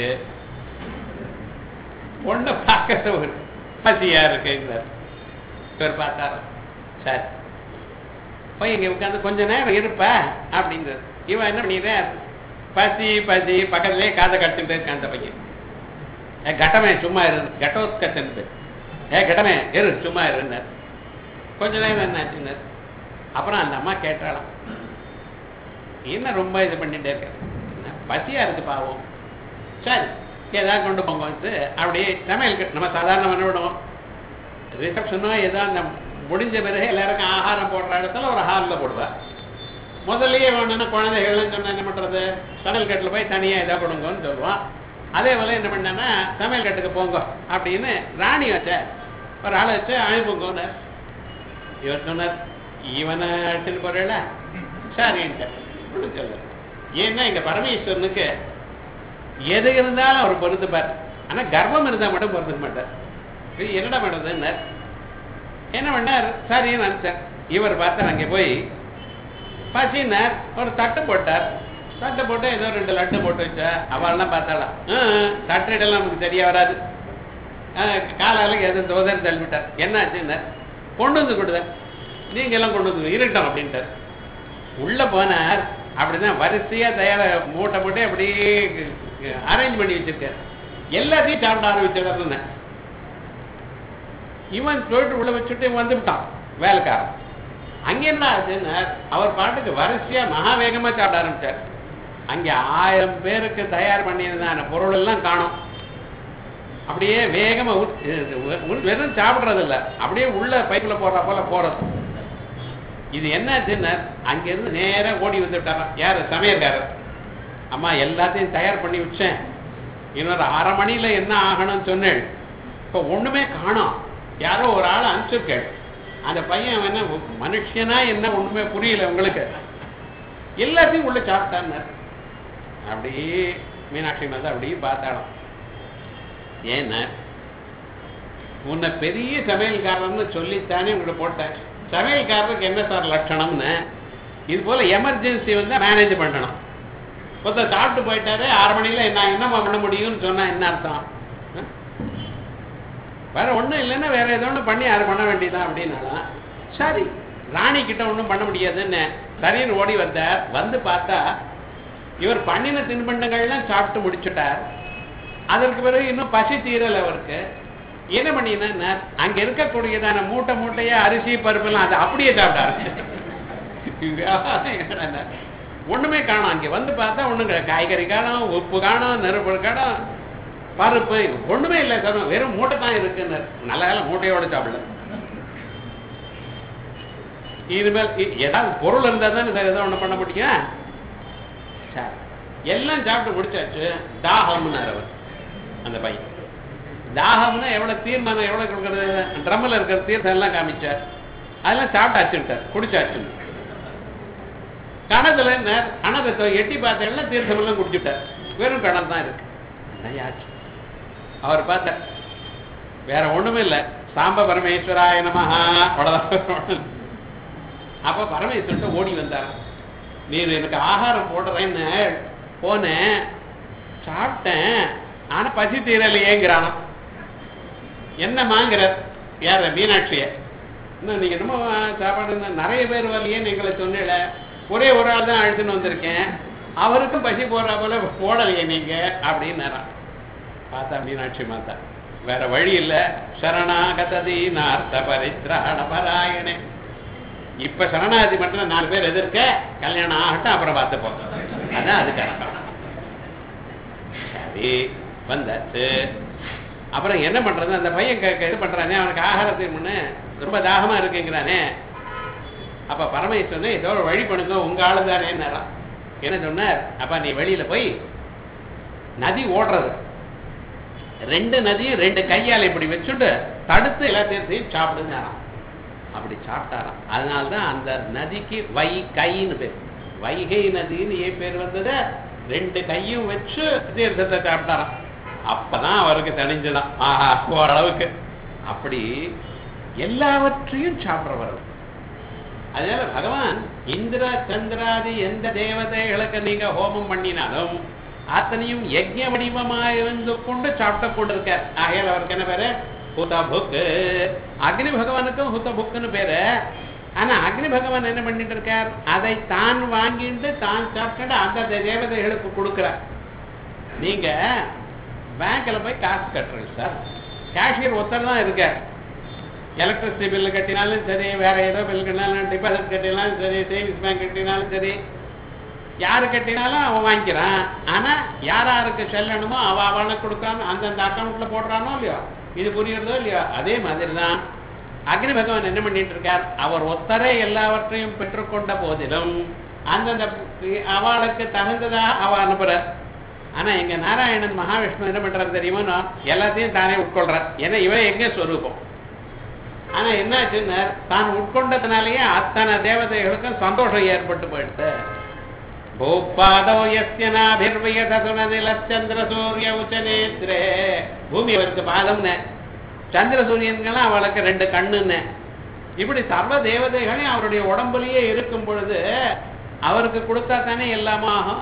பொண்ணு பார்க்கறது ஒரு பசியா இருக்குங்கிறார் இவர் பார்த்தாரு சரி போய் இங்க உட்காந்து கொஞ்ச நேரம் இருப்ப அப்படிங்கிறார் இவன் என்ன பண்ணிடுறார் பசி பசி பக்கத்துலயே காதை கட்டிட்டு இருக்கான் அந்த பையன் ஏ கட்டமே சும்மா இரு கட்டோத்கத்தன்ட்டு ஏ கட்டமே இரு சும்மா இருன்னார் கொஞ்ச நேரம் என்ன ஆச்சுன்னார் அப்புறம் அந்த அம்மா கேட்டாளாம் என்ன ரொம்ப இது பண்ணிட்டே இருக்க என்ன, பசியா இருக்கு பாவம் சரி ஏதாவது கொண்டு போங்க வந்து அப்படியே சமையல் கட்டு- நம்ம சாதாரண என்ன பண்ணுவோம் ரிசப்ஷனோ ஏதோ அந்த முடிஞ்ச பிறகு எல்லாருக்கும் ஆகாரம் போடுற இடத்துல ஒரு ஹாலில் போடுவா முதல்லயே வேணும்னா குழந்தைகள்னு சொன்னா என்ன பண்றது சமையல் கட்டில் போய் தனியா ஏதாவது கொடுங்கன்னு சொல்லுவான் அதே போல என்ன பண்ணேன்னா சமையல் கட்டுக்கு போங்க அப்படின்னு ராணி வச்ச ஒரு ஆளை வச்சு அனுப்புங்கன்னு இவர் சொன்னார் இவனை அழைச்சிட்டு போறேல சரின்ட்டு ஒண்ணும் சொல்லல ஏன்னா இங்க பரமேஸ்வரனுக்கு எது இருந்தாலும் அவர் பொருந்துப்பார் ஆனா கர்ப்பம் இருந்தா மட்டும் பொருந்துக்க மாட்டார் இது என்னடா பண்ணுறதுன்னு என்ன பண்ணார் சரி நினைச்சார் இவர் பார்த்தா அங்கே போய் பசினார் ஒரு தட்டு போட்டார் தட்டு போட்டு ஏதோ ரெண்டு லட்டு போட்டு வச்சா அவள்லாம் பார்த்தாளா தட்டுடெல்லாம் நமக்கு சரியா வராது காலால எது தோதர் தள்ளிவிட்டார் என்னாச்சுன்னார் கொண்டு வந்து கொடுத்தார் நீங்க எல்லாம் கொண்டு வந்து இருக்கட்டும் அப்படின்ட்டார் உள்ள போனார் அப்படிதான் வரிசையா தயார மூட்டை மூட்டை அப்படியே அரேஞ்ச் பண்ணி வச்சிருக்கார் எல்லாத்தையும் சாப்பிட ஆரம்பிச்சிடறேன் இவன் போயிட்டு உள்ள வச்சுட்டு இவன் வந்துவிட்டான் வேலைக்காரன் அங்க என்ன ஆச்சுன்னா அவர் பாட்டுக்கு வரிசையா மகா வேகமா சாப்பிட ஆரம்பிச்சார் அங்க ஆயிரம் பேருக்கு தயார் பண்ணியிருந்தான பொருள் எல்லாம் காணும் அப்படியே வேகமா உத்- உ- உ- வெறும் சாப்பிடுறது இல்ல அப்படியே உள்ள பைப்புல போடுற போல போறது இது என்னாச்சுன்னா அங்கிருந்து நேரா ஓடி வந்துட்டாராம் யாரு சமையல்காரர் அம்மா எல்லாத்தையும் தயார் பண்ணி வச்சேன் இன்னொரு அரை மணியில என்ன ஆகணும்னு சொன்னேன் இப்போ ஒண்ணுமே காணோம் யாரோ ஒரு ஆள் அனுப்பிச்சிருக்கேன் அந்த பையன் என்ன மனுஷனா என்ன ஒண்ணுமே புரியல உங்களுக்கு எல்லாத்தையும் உள்ள சாப்பிட்டான்னு அப்படியே மீனாட்சி மாதா அப்படியே பார்த்தாலும் ஏன்னா உன்னை பெரிய சமையல்காரன்னு சொல்லித்தானே உங்களை போட்டேன் சமையல்காரருக்கு என்ன சார் லட்சணம்னு இது போல எமர்ஜென்சி வந்து மேனேஜ் பண்ணணும் ஒருத்தர் சாப்பிட்டு போயிட்டாரு ஆறு மணியில நான் என்னம்மா பண்ண முடியும்னு சொன்னா என்ன அர்த்தம் ஆ? வேற ஒண்ணும் இல்லைன்னா வேற ஏதோ ஒண்ணு பண்ணி யாரும் பண்ண வேண்டியதான் அப்படின்னாலாம் சரி ராணி கிட்ட ஒண்ணும் பண்ண முடியாதுன்னு சரின்னு ஓடி வந்தார் வந்து பார்த்தா இவர் பண்ணின தின்பண்டங்கள்லாம் சாப்பிட்டு முடிச்சுட்டார் அதற்கு பிறகு இன்னும் பசி தீரல அவருக்கு என்ன பண்ணினா அங்க இருக்கக்கூடியதான மூட்டை மூட்டையா அரிசி பருப்புலாம் அதை அப்படியே சாப்பிட்டாரு ஒண்ணுமே காணும் அங்க வந்து பார்த்தா ஒண்ணும் கிடையாது. காய்கறி காணும் உப்பு காணும் நெருப்பு காணும் பருப்பு ஒண்ணுமே இல்லை சார் வெறும் மூட்டை தான் இருக்குன்னு நல்ல கால மூட்டையோட சாப்பிடல இனிமேல் இ- ஏதாவது பொருள் இருந்தா தானே சார் ஏதோ ஒண்ணு பண்ண முடியும் சரி எல்லாம் சாப்பிட்டு முடிச்சாச்சு தாகம்னார் அவர் அந்த பையன் தாகம்னா எவ்வளவு தீர்மானம் எவ்வளவு கொடுக்கறது ட்ரம்மில் இருக்கிற தீர்த்தம் எல்லாம் காமிச்சார் அதெல்லாம் சாப்பிட்டாச்சுட்டார் குடிச்சாச்சுன்னு கணத்துல என்ன கணத்தை எட்டி பார்த்தேன்னா தீர்த்தம் எல்லாம் குடிச்சுட்டார் வெறும் கணம் தான் இருக்கு என்னையாச்சு அவர் பார்த்தார் வேற ஒண்ணுமே இல்லை சாம்ப பரமேஸ்வராய நமஹா அவ்வளவுதான் அப்ப பரமேஸ்வரன் ஓடி வந்தார் நீர் எனக்கு ஆகாரம் போடுறேன்னு போனேன் சாப்பிட்டேன் ஆனா பசி தீரலையேங்கிறானா என்னமாங்கிற யார மீனாட்சிய இன்னும் நீங்க என்னமோ சாப்பாடு இன்னும் நிறைய பேர் வரலையே நீங்களை சொன்னீல ஒரே ஒரு ஆள் தான் அழுத்துன்னு வந்திருக்கேன் அவருக்கும் பசி போடுற போல போடலையே நீங்க அப்படின்னாராம் பார்த்தா மீனாட்சி மாதா வேற வழி இல்ல சரணாகததி நார்த்த பரித்ராண பராயணே இப்ப சரணாகதி பண்ற நாலு பேர் எதிர்க்க கல்யாணம் ஆகட்டும் அப்புறம் பார்த்துப்போம் அதான் அது கரெக்டாக சரி வந்தாச்சு அப்புறம் என்ன பண்றது அந்த பையன் க- க- இது பண்றானே அவனுக்கு ஆகாரத்துக்கு முன்ன ரொம்ப தாகமா இருக்குங்கிறானே அப்ப பரமேஸ்வரன் ஏதோ ஒரு வழி பண்ணுங்க உங்க ஆளு தானே என்ன சொன்னார் அப்ப நீ வெளியில போய் நதி ஓடுறது ரெண்டு நதியும் ரெண்டு கையால இப்படி வச்சுட்டு தடுத்து எல்லாத்தையும் சாப்பிடுங்கிறான் அப்படி சாப்பிட்டாராம் அதனால்தான் அந்த நதிக்கு வை கைன்னு பேர் வைகை நதின்னு ஏன் பேர் வந்தது ரெண்டு கையும் வச்சு தீர்த்தத்தை சாப்பிட்டாராம் அப்பதான் அவருக்கு தெரிஞ்சுதான் ஆஹா ஓரளவுக்கு அப்படி எல்லாவற்றையும் சாப்பிட்றவர் அவர். அதனால பகவான் இந்திர சந்திராதி எந்த தேவதைகளுக்கு நீங்க ஹோமம் பண்ணினாலும் அத்தனையும் யஜ்ஞ வடிவமாக இருந்து கொண்டு சாப்பிட்டு கொண்டிருக்கார் ஆகையால் அவருக்கு என்ன பேரு ஹுதபுக்கு அக்னி பகவானுக்கும் ஹுதபுக்குன்னு பேரு ஆனா அக்னி பகவான் என்ன பண்ணிட்டு இருக்கார் அதை தான் வாங்கிட்டு தான் சாப்பிட்டு அந்த தேவதைகளுக்கு கொடுக்கிறார் நீங்க பேங்க்ல போய் காசு கட்டுறீங்க சார் கேஷியர் ஒருத்தர் தான் இருக்கார் எலக்ட்ரிசிட்டி பில்லு கட்டினாலும் சரி வேற ஏதோ பில் கட்டினாலும் டிபாசிட் கட்டினாலும் சரி சேவிங்ஸ் பேங்க் கட்டினாலும் சரி யாரு கட்டினாலும் அவன் வாங்கிக்கிறான் ஆனா யார் யாருக்கு செல்லணுமோ அவ அவனுக்கு கொடுக்காம அந்தந்த அக்கௌண்ட்ல போடுறானோ இல்லையோ இது புரியுறதோ இல்லையோ அதே மாதிரி தான் அக்னி பகவான் என்ன பண்ணிட்டு இருக்கார் அவர் ஒத்தரே எல்லாவற்றையும் பெற்றுக்கொண்ட போதிலும் அந்தந்த அவளுக்கு தகுந்ததா அவ அனுப்புறார் ஆனா எங்க நாராயணன் மகாவிஷ்ணு என்ன பண்றாரு தெரியுமா நான் எல்லாத்தையும் தானே உட்கொள்றார் ஏன்னா இவன் எங்க ஸ்வரூபம் ஆனா என்னாச்சுன்னா தான் உட்கொண்டதுனாலேயே அத்தனை தேவதைகளுக்கும் சந்தோஷம் ஏற்பட்டு போயிடுது பூப்பாதோ யஸ்ய நாபிர்வயதசுன நிலச்சந்திர சூரிய உச்சநேத்ரே பூமி அவருக்கு பாதம்னு சந்திர சூரியன்கள்லாம் அவளுக்கு ரெண்டு கண்ணுன்னு இப்படி சர்வ தேவதைகளையும் அவருடைய உடம்புலயே இருக்கும் பொழுது அவருக்கு கொடுத்தா தானே எல்லாமே ஆகும்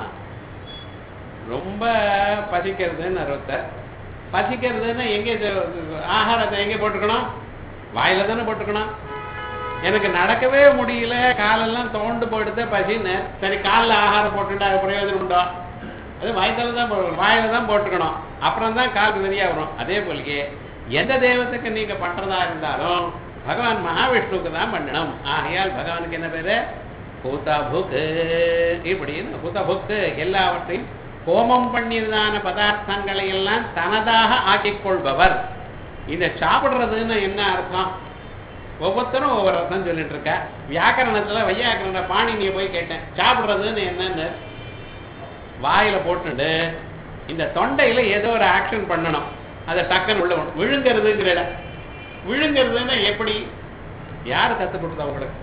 ரொம்ப பசிக்கிறதுன்னு ஒருத்தர் பசிக்கிறதுன்னு எங்கே இது- ஆகாரத்தை எங்கே போட்டுக்கணும் வாயில தானே போட்டுக்கணும் எனக்கு நடக்கவே முடியல காலெல்லாம் தோண்டு போயிடுது பசின்னு சரி காலில் ஆகாரம் போட்டுட்டா அது பிரயோஜனம் உண்டோ அது வாய்த்தால தான் போடணும் வாயில தான் போட்டுக்கணும் அப்புறம் தான் காலுக்கு சரியா வரும் அதே போலயே எந்த தெய்வத்துக்கு நீங்க பண்றதா இருந்தாலும் பகவான் மகாவிஷ்ணுவுக்கு தான் பண்ணணும் ஆகையால் பகவானுக்கு என்ன பேரு பூதாபுக்கு இப்படின்னு பூதாபுக்கு எல்லாவற்றையும் ஹோமம் பண்ணியதான பதார்த்தங்களை எல்லாம் தனதாக ஆக்கிக் கொள்பவர் இந்த சாப்பிடுறதுன்னு என்ன அர்த்தம் ஒவ்வொருத்தரும் ஒவ்வொரு அர்த்தம் சொல்லிட்டு இருக்க வியாக்கரணத்துல வையாக்கரண பாணினியை போய் கேட்டேன் சாப்பிடுறதுன்னு என்னன்னு வாயில போட்டுட்டு இந்த தொண்டையில ஏதோ ஒரு ஆக்ஷன் பண்ணணும் அதை டக்குன்னு உள்ள விடணும். விழுங்கிறதுங்கிற இடம் விழுங்கிறதுன்னா எப்படி யார் கத்து கொடுத்தா உங்களுக்கு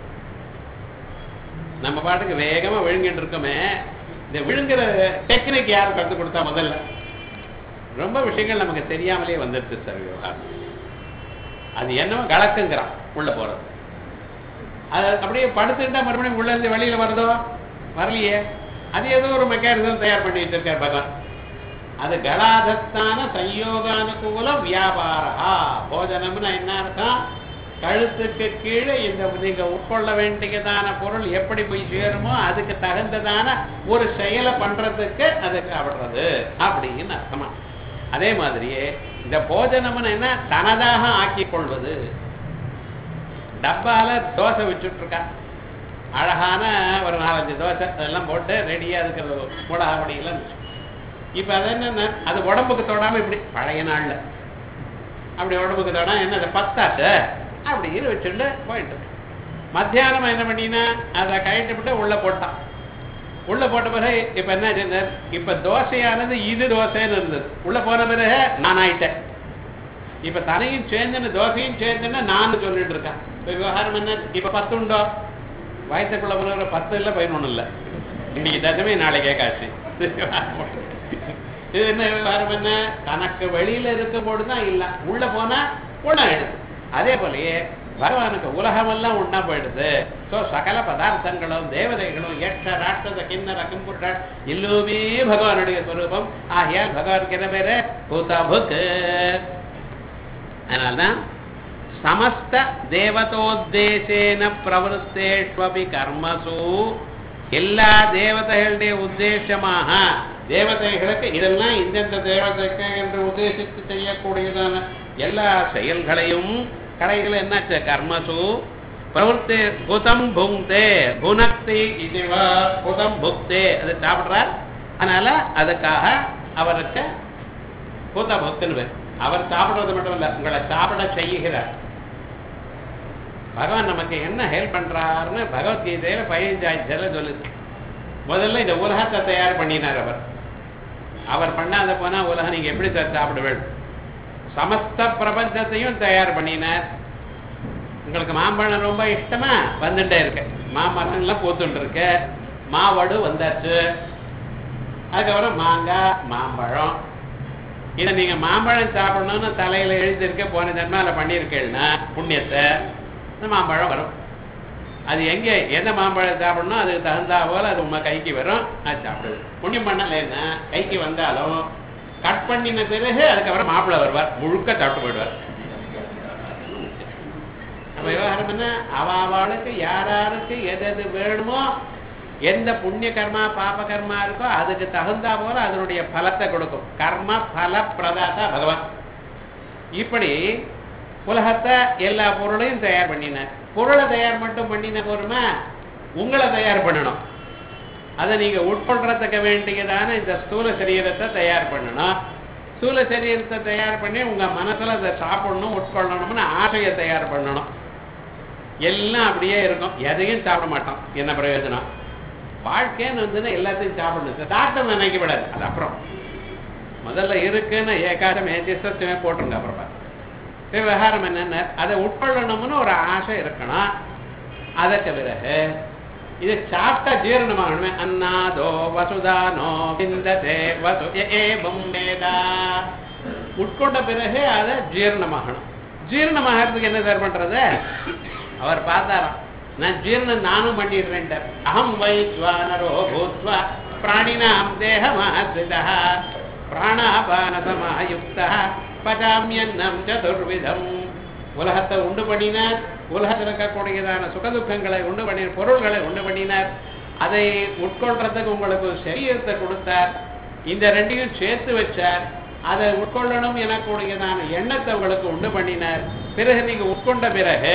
நம்ம பாட்டுக்கு வேகமா விழுங்கிட்டு இருக்கோமே இந்த விழுங்குற டெக்னிக் யார் கத்து கொடுத்தா முதல்ல ரொம்ப விஷயங்கள் நமக்கு தெரியாமலே வந்துருச்சு சார் விவகாரம் அது என்னவோ கலக்குங்கிறான் உள்ள போறது அது அப்படியே படுத்துட்டா மறுபடியும் உள்ள இருந்து வெளியில வருதோ வரலையே அது ஏதோ ஒரு மெக்கானிசம் தயார் பண்ணிட்டு இருக்கார் பகவான் அது கலாதஸ்தான சயோகானுகூல வியாபாரா போஜனம்னு என்ன அர்த்தம் கழுத்துக்கு கீழே இந்த நீங்க உட்கொள்ள வேண்டியதான பொருள் எப்படி போய் சேருமோ அதுக்கு தகுந்ததான ஒரு செயலை பண்றதுக்கு அது சாப்பிடுறது அப்படின்னு அர்த்தமா அதே மாதிரியே இந்த போஜனம்னு என்ன தனதாக ஆக்கிக் கொள்வது டப்பால தோசை வச்சுட்டு இருக்கா அழகான ஒரு நாலஞ்சு தோசை அதெல்லாம் போட்டு ரெடியா இருக்கிற மிளகா பொடியெல்லாம் வச்சு இப்ப அது என்னன்னா அது உடம்புக்கு தொடாம இப்படி பழைய நாள்ல அப்படி உடம்புக்கு தொடாம என்ன அது பத்தாச்சு அப்படின்னு வச்சுட்டு போயிட்டு இருக்கு. மத்தியானம் என்ன பண்ணினா அதை கழட்டி விட்டு உள்ள போட்டான் உள்ள போட்ட பிறகு இப்ப என்ன ஆச்சுன்னா, இப்ப தோசையானது இது தோசைன்னு இருந்தது உள்ள போன பிறகு நான் ஆயிட்டேன் இப்ப தனையும் சேர்ந்துன்னு தோசையும் சேர்ந்துன்னு நான் சொல்லிட்டு இருக்கேன் இப்ப விவகாரம் என்ன இப்ப பத்து உண்டோ வயத்துக்குள்ள போன பத்து இல்ல பதினொன்னு இல்ல இன்னைக்கு தசமே நாளைக்கே காசு இது என்ன விவகாரம் என்ன தனக்கு வெளியில இருக்கும் போதுதான் இல்ல உள்ள போனா ஒண்ணாயிடுது அதே போலயே பகவானுக்கு உலகமெல்லாம் ஒண்ணா போயிடுது சோ சகல பதார்த்தங்களும் தேவதைகளும் யட்ச ராட்சத கிண்ணற கிம்புட்டர் எல்லாமே பகவானுடைய ஸ்வரூபம் ஆகையால் பகவானுக்கு என்ன பேரு பூதாபுக்கு அதனால்தான் சமஸ்த தேவதோத்தேசேன பிரவருத்தேஷ்வபி கர்மசு எல்லா தேவதைகளுடைய உத்தேசமாக தேவதைகளுக்கு இதெல்லாம் இந்தந்த தேவதைக்கு என்று உத்தேசித்து செய்யக்கூடியதான எல்லா செயல்களையும் கடைகள் என்னாச்சு கர்மசு பிரவருத்தே புதம் புங்தே புனக்தி இதுவா புதம் புக்தே அது சாப்பிடுறார் அதனால அதுக்காக அவருக்கு பூத பக்தன் பேர் அவர் சாப்பிடுறது மட்டும் இல்ல உங்களை சாப்பிட செய்கிறார் பகவான் நமக்கு என்ன ஹெல்ப் பண்றாருன்னு பகவத்கீதையில பதினஞ்சு அத்தியாயத்துல சொல்லுது முதல்ல இந்த உலகத்தை தயார் பண்ணினார் அவர் அவர் பண்ணாத போனா உலகம் நீங்க எப்படி சார் சாப்பிடுவேன் சமஸ்த பிரபஞ்சத்தையும் தயார் பண்ணினார் உங்களுக்கு மாம்பழம் ரொம்ப இஷ்டமா வந்துட்டே இருக்கு மாமரம்லாம் பூத்துட்டு இருக்கு மாவடு வந்தாச்சு அதுக்கப்புறம் மாங்காய் மாம்பழம் இதை நீங்க மாம்பழம் சாப்பிடணும்னு தலையில எழுதியிருக்க போன ஜென்மால பண்ணியிருக்கேன்னா புண்ணியத்தை இந்த மாம்பழம் வரும் அது எங்க எந்த மாம்பழம் சாப்பிடணும் அதுக்கு தகுந்தா போல அது உங்க கைக்கு வரும் அது சாப்பிடுது புண்ணியம் பண்ணலைன்னா கைக்கு வந்தாலும் கட் பண்ணின பிறகு அதுக்கப்புறம் மாப்பிள்ளை வருவார் முழுக்க சாப்பிட்டு போயிடுவார் நம்ம விவகாரம் என்ன அவ அவளுக்கு யாராருக்கு எது எது வேணுமோ எந்த புண்ணிய கர்மா பாப கர்மா இருக்கோ அதுக்கு தகுந்தா போல அதனுடைய பலத்தை கொடுக்கும் கர்ம பல பிரதாதா பகவான் இப்படி உலகத்தை எல்லா பொருளையும் தயார் பண்ணினார் பொருளை தயார் மட்டும் பண்ணின போருமா உங்களை தயார் பண்ணணும் அதை நீங்க உட்கொள்றதுக்கு வேண்டியதான இந்த ஸ்தூல சரீரத்தை தயார் பண்ணணும் ஸ்தூல சரீரத்தை தயார் பண்ணி உங்க மனசுல அதை சாப்பிடணும் உட்கொள்ளணும்னு ஆசையை தயார் பண்ணணும் எல்லாம் அப்படியே இருக்கும் எதையும் சாப்பிட மாட்டோம் என்ன பிரயோஜனம் வாழ்க்கைன்னு வந்துன்னா எல்லாத்தையும் சாப்பிடணும் டாக்டர் நினைக்கப்படாது அது அப்புறம் முதல்ல இருக்குன்னு ஏகாதம் ஏஜிசத்துமே போட்டுருங்க அப்புறம் பாரு. விவகாரம் என்னென்ன அதை உட்கொள்ளணும்னு ஒரு ஆசை இருக்கணும் அதற்கு பிறகு இது சாப்பிட்டா ஜீரணமாகணுமே அன்னாதோ வசுதானோ விந்ததே வசு ஏவம் வேதா உட்கொண்ட பிறகு அதை ஜீரணமாகணும் ஜீரணமாகிறதுக்கு என்ன சார் பண்றது அவர் பார்த்தாராம் நான் ஜீரணம் நானும் பண்ணிடுறேன்ட்டார் அகம் வைஸ்வானரோ பூத்வா பிராணினாம் தேகமாசிதா பிராணாபான சமாயுக்தா பஜாமியன்னம் சதுர்விதம் உலகத்தை உண்டு பண்ணினார் உலகத்தில் இருக்கக்கூடியதான சுகதுக்கங்களை உண்டு பண்ணி பொருள்களை உண்டு பண்ணினார் அதை உட்கொள்றதுக்கு உங்களுக்கு ஒரு சரீரத்தை கொடுத்தார் இந்த ரெண்டையும் சேர்த்து வச்சார் அதை உட்கொள்ளணும் எனக்கூடியதான எண்ணத்தை உங்களுக்கு உண்டு பண்ணினார் பிறகு நீங்க உட்கொண்ட பிறகு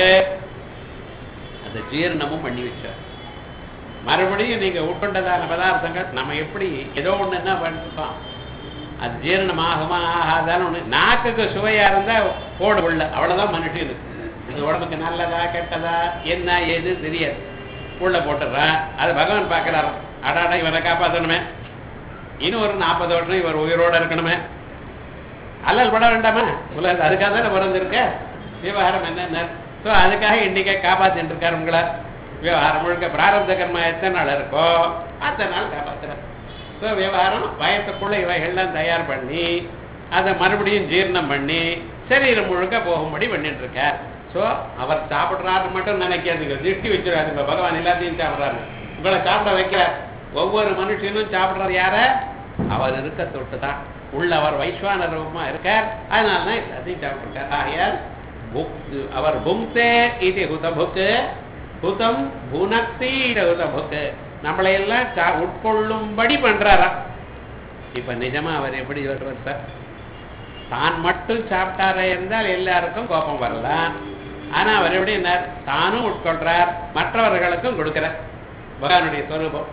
அதை ஜீரணமும் பண்ணி வச்சார் மறுபடியும் நீங்க உட்கொண்டதான பதார்த்தங்கள் நம்ம எப்படி ஏதோ ஒண்ணு என்ன பண்ணிருக்கோம் அது ஜீரணமாகுமா ஆகாதான்னு ஒண்ணு நாக்குக்கு சுவையா இருந்தா போடு உள்ள அவ்வளவுதான் மனுஷனுக்கு இது உடம்புக்கு நல்லதா கெட்டதா என்ன ஏது தெரியாது உள்ள போட்டுடுறான் அது பகவான் பார்க்கிறாராம் அடாடா இவரை காப்பாற்றணுமே இன்னும் ஒரு நாற்பது வருஷம் இவர் உயிரோட இருக்கணுமே அல்லல் பட வேண்டாமா உலக அதுக்காக தானே பிறந்திருக்க விவகாரம் என்னென்ன ஸோ அதுக்காக இன்னைக்கே காப்பாத்திட்டு இருக்காரு உங்களை விவகாரம் முழுக்க பிராரப்த கர்மா எத்தனை நாள் இருக்கோ அத்தனை நாள் காப்பாத்துறாரு ஸோ விவகாரம் வயசுக்குள்ள இவைகள்லாம் தயார் பண்ணி அதை மறுபடியும் ஜீரணம் பண்ணி சரீரம் முழுக்க போகும்படி பண்ணிட்டு இருக்கார் ஸோ அவர் சாப்பிட்றாரு மட்டும் நினைக்காதீங்க திருஷ்டி வச்சிடாதீங்க பகவான் எல்லாத்தையும் சாப்பிட்றாரு உங்களை சாப்பிட வைக்கிறார் ஒவ்வொரு மனுஷனும் சாப்பிட்றது யார அவர் இருக்க தொட்டு தான் உள்ள அவர் வைஸ்வான ரூபமா இருக்கார் அதனால தான் எல்லாத்தையும் சாப்பிட்டுருக்கார் ஆகையால் புக் அவர் புங்தே இது ஹுதபுக்கு ஹுதம் புனக்தி இது ஹுதபுக்கு நம்மளை எல்லாம் சா- உட்கொள்ளும்படி பண்றாரா இப்ப நிஜமா அவர் எப்படி வருவார் சார் தான் மட்டும் சாப்பிட்டாரே இருந்தால் எல்லாருக்கும் கோபம் வரலாம் ஆனா அவர் எப்படி என்ன தானும் உட்கொள்றார் மற்றவர்களுக்கும் கொடுக்கிறார் பகவானுடைய ஸ்வரூபம்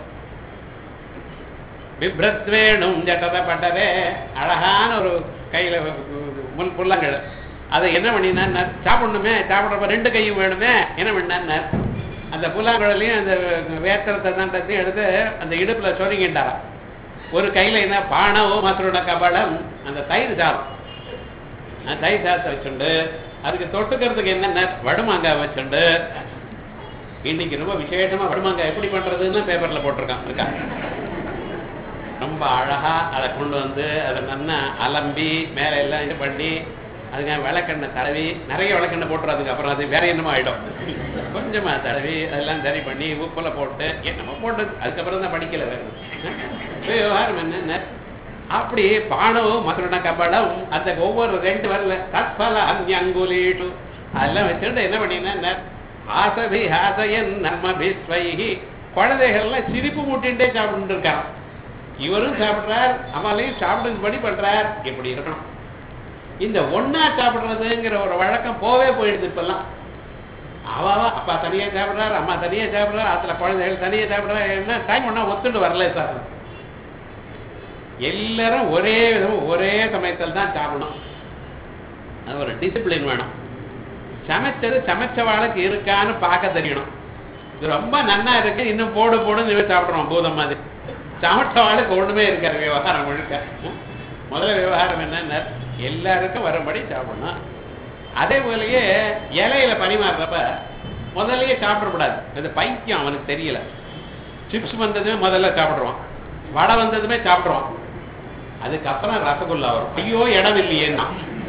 பிப்ரத்வேணும் ஜட்டத பட்டதே அழகான ஒரு கையில முன் புல்லங்கள் அதை என்ன பண்ணினார் சாப்பிடணுமே சாப்பிட்றப்ப ரெண்டு கையும் வேணுமே என்ன பண்ணார் அந்த புல்லாங்குழலையும் அந்த வேத்திரத்தை தண்டத்தையும் எடுத்து அந்த இடுப்புல சொருங்கிட்டாராம் ஒரு கையில என்ன பானவோ மற்றோட கபலம் அந்த தயிர் சாதம் அந்த தயிர் சாதத்தை வச்சுண்டு அதுக்கு தொட்டுக்கிறதுக்கு என்னென்ன வடுமாங்காய் வச்சுண்டு இன்னைக்கு ரொம்ப விசேஷமா வடுமாங்காய் எப்படி பண்றதுன்னு பேப்பர்ல போட்டிருக்கான் இருக்கா ரொம்ப அழகா அதை கொண்டு வந்து அதை நல்லா அலம்பி மேலே எல்லாம் இது பண்ணி அதுங்க விளக்கெண்ணெய் தடவி நிறைய விளக்கெண்ணெய் போட்டுறதுக்கு அப்புறம் அது வேற என்னமோ ஆயிடும் கொஞ்சமா தடவி அதெல்லாம் சரி பண்ணி உப்புல போட்டு என்னமோ போட்டது அதுக்கப்புறம் தான் படிக்கல வேற விவகாரம் என்னென்ன அப்படி பானவும் மதுரண கபடம் அந்த ஒவ்வொரு ரெண்டு வரல தத்பல அந்யங்குலீட்டு அதெல்லாம் வச்சுட்டு என்ன பண்ணினா ஆசபி ஆசையன் நர்மபிஸ்வைஹி குழந்தைகள்லாம் சிரிப்பு மூட்டின்டே சாப்பிட்டு இருக்கான் இவரும் சாப்பிடுறார் அம்மாலையும் சாப்பிடும்படி பண்றார் இப்படி இருக்கணும் இந்த ஒண்ணா சாப்பிடுறதுங்கிற ஒரு வழக்கம் போவே போயிடுது இப்பெல்லாம் அவ அவ அப்பா தனியா சாப்பிடுறாரு அம்மா தனியா சாப்பிடுறாரு அதுல குழந்தைகள் தனியா சாப்பிடுறாரு என்ன டைம் ஒண்ணா ஒத்துட்டு வரல சார் எல்லாரும் ஒரே விதமா ஒரே சமயத்தில் தான் சாப்பிடணும் அது ஒரு டிசிப்ளின் வேணும் சமைச்சது சமைச்சவாளுக்கு இருக்கான்னு பார்க்க தெரியணும் இது ரொம்ப நன்னா இருக்கு இன்னும் போடு போடுன்னு இவன் சாப்பிடுறோம் பூதம் மாதிரி சமைச்சவாளுக்கு ஒண்ணுமே இருக்காரு விவகாரம் முழுக்க முதல்ல விவகாரம் என்னன்னா எல்லாருக்கும் வரும்படி சாப்பிடணும் அதே போலயே இலையில பரிமாறுறப்ப முதல்லயே சாப்பிடக்கூடாது அது பைத்தியம் அவனுக்கு தெரியல சிப்ஸ் வந்ததுமே முதல்ல சாப்பிடுவான் வடை வந்ததுமே சாப்பிடுவான் அதுக்கப்புறம் ரசகுல்லா வரும் ஐயோ இடம் இல்லையேன்னா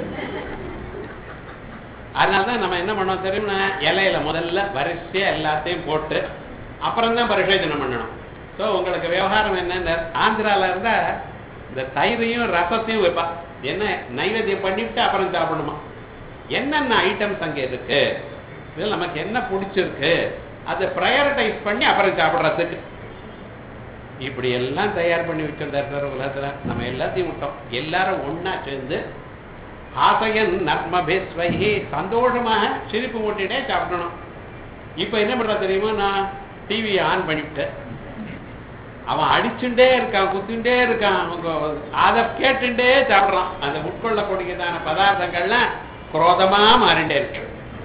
அதனாலதான் நம்ம என்ன பண்ணோம் தெரியுமா இலையில முதல்ல வரிசையா எல்லாத்தையும் போட்டு அப்புறம் தான் பரிசோதனை பண்ணணும் ஸோ உங்களுக்கு விவகாரம் என்னன்னு ஆந்திரால இருந்தா இந்த தயிரையும் ரசத்தையும் வைப்பா என்ன நைவேத்தியம் பண்ணிவிட்டு அப்புறம் சாப்பிடணுமா என்னென்ன ஐட்டம்ஸ் அங்க இருக்கு இதில் நமக்கு என்ன பிடிச்சிருக்கு அதை ப்ரையாரிட்டைஸ் பண்ணி அப்புறம் சாப்பிட்றதுக்கு இப்படி எல்லாம் தயார் பண்ணி வச்சிருந்தார் உலகத்துல நம்ம எல்லாத்தையும் விட்டோம் எல்லாரும் ஒண்ணா சேர்ந்து ஆசையன் நர்மபேஸ்வைஹி சந்தோஷமாக சிரிப்பு மூட்டிட்டே சாப்பிடணும் இப்போ என்ன பண்றா தெரியுமா நான் டிவியை ஆன் பண்ணிவிட்டேன் அவன் அடிச்சுட்டே இருக்கான் குத்திண்டே இருக்கான் அவங்க அதை கேட்டுட்டே சாப்பிடுறான் அந்த உட்கொள்ளக்கூடியதான பதார்த்தங்கள்லாம் குரோதமா மாறிண்டே இருக்கு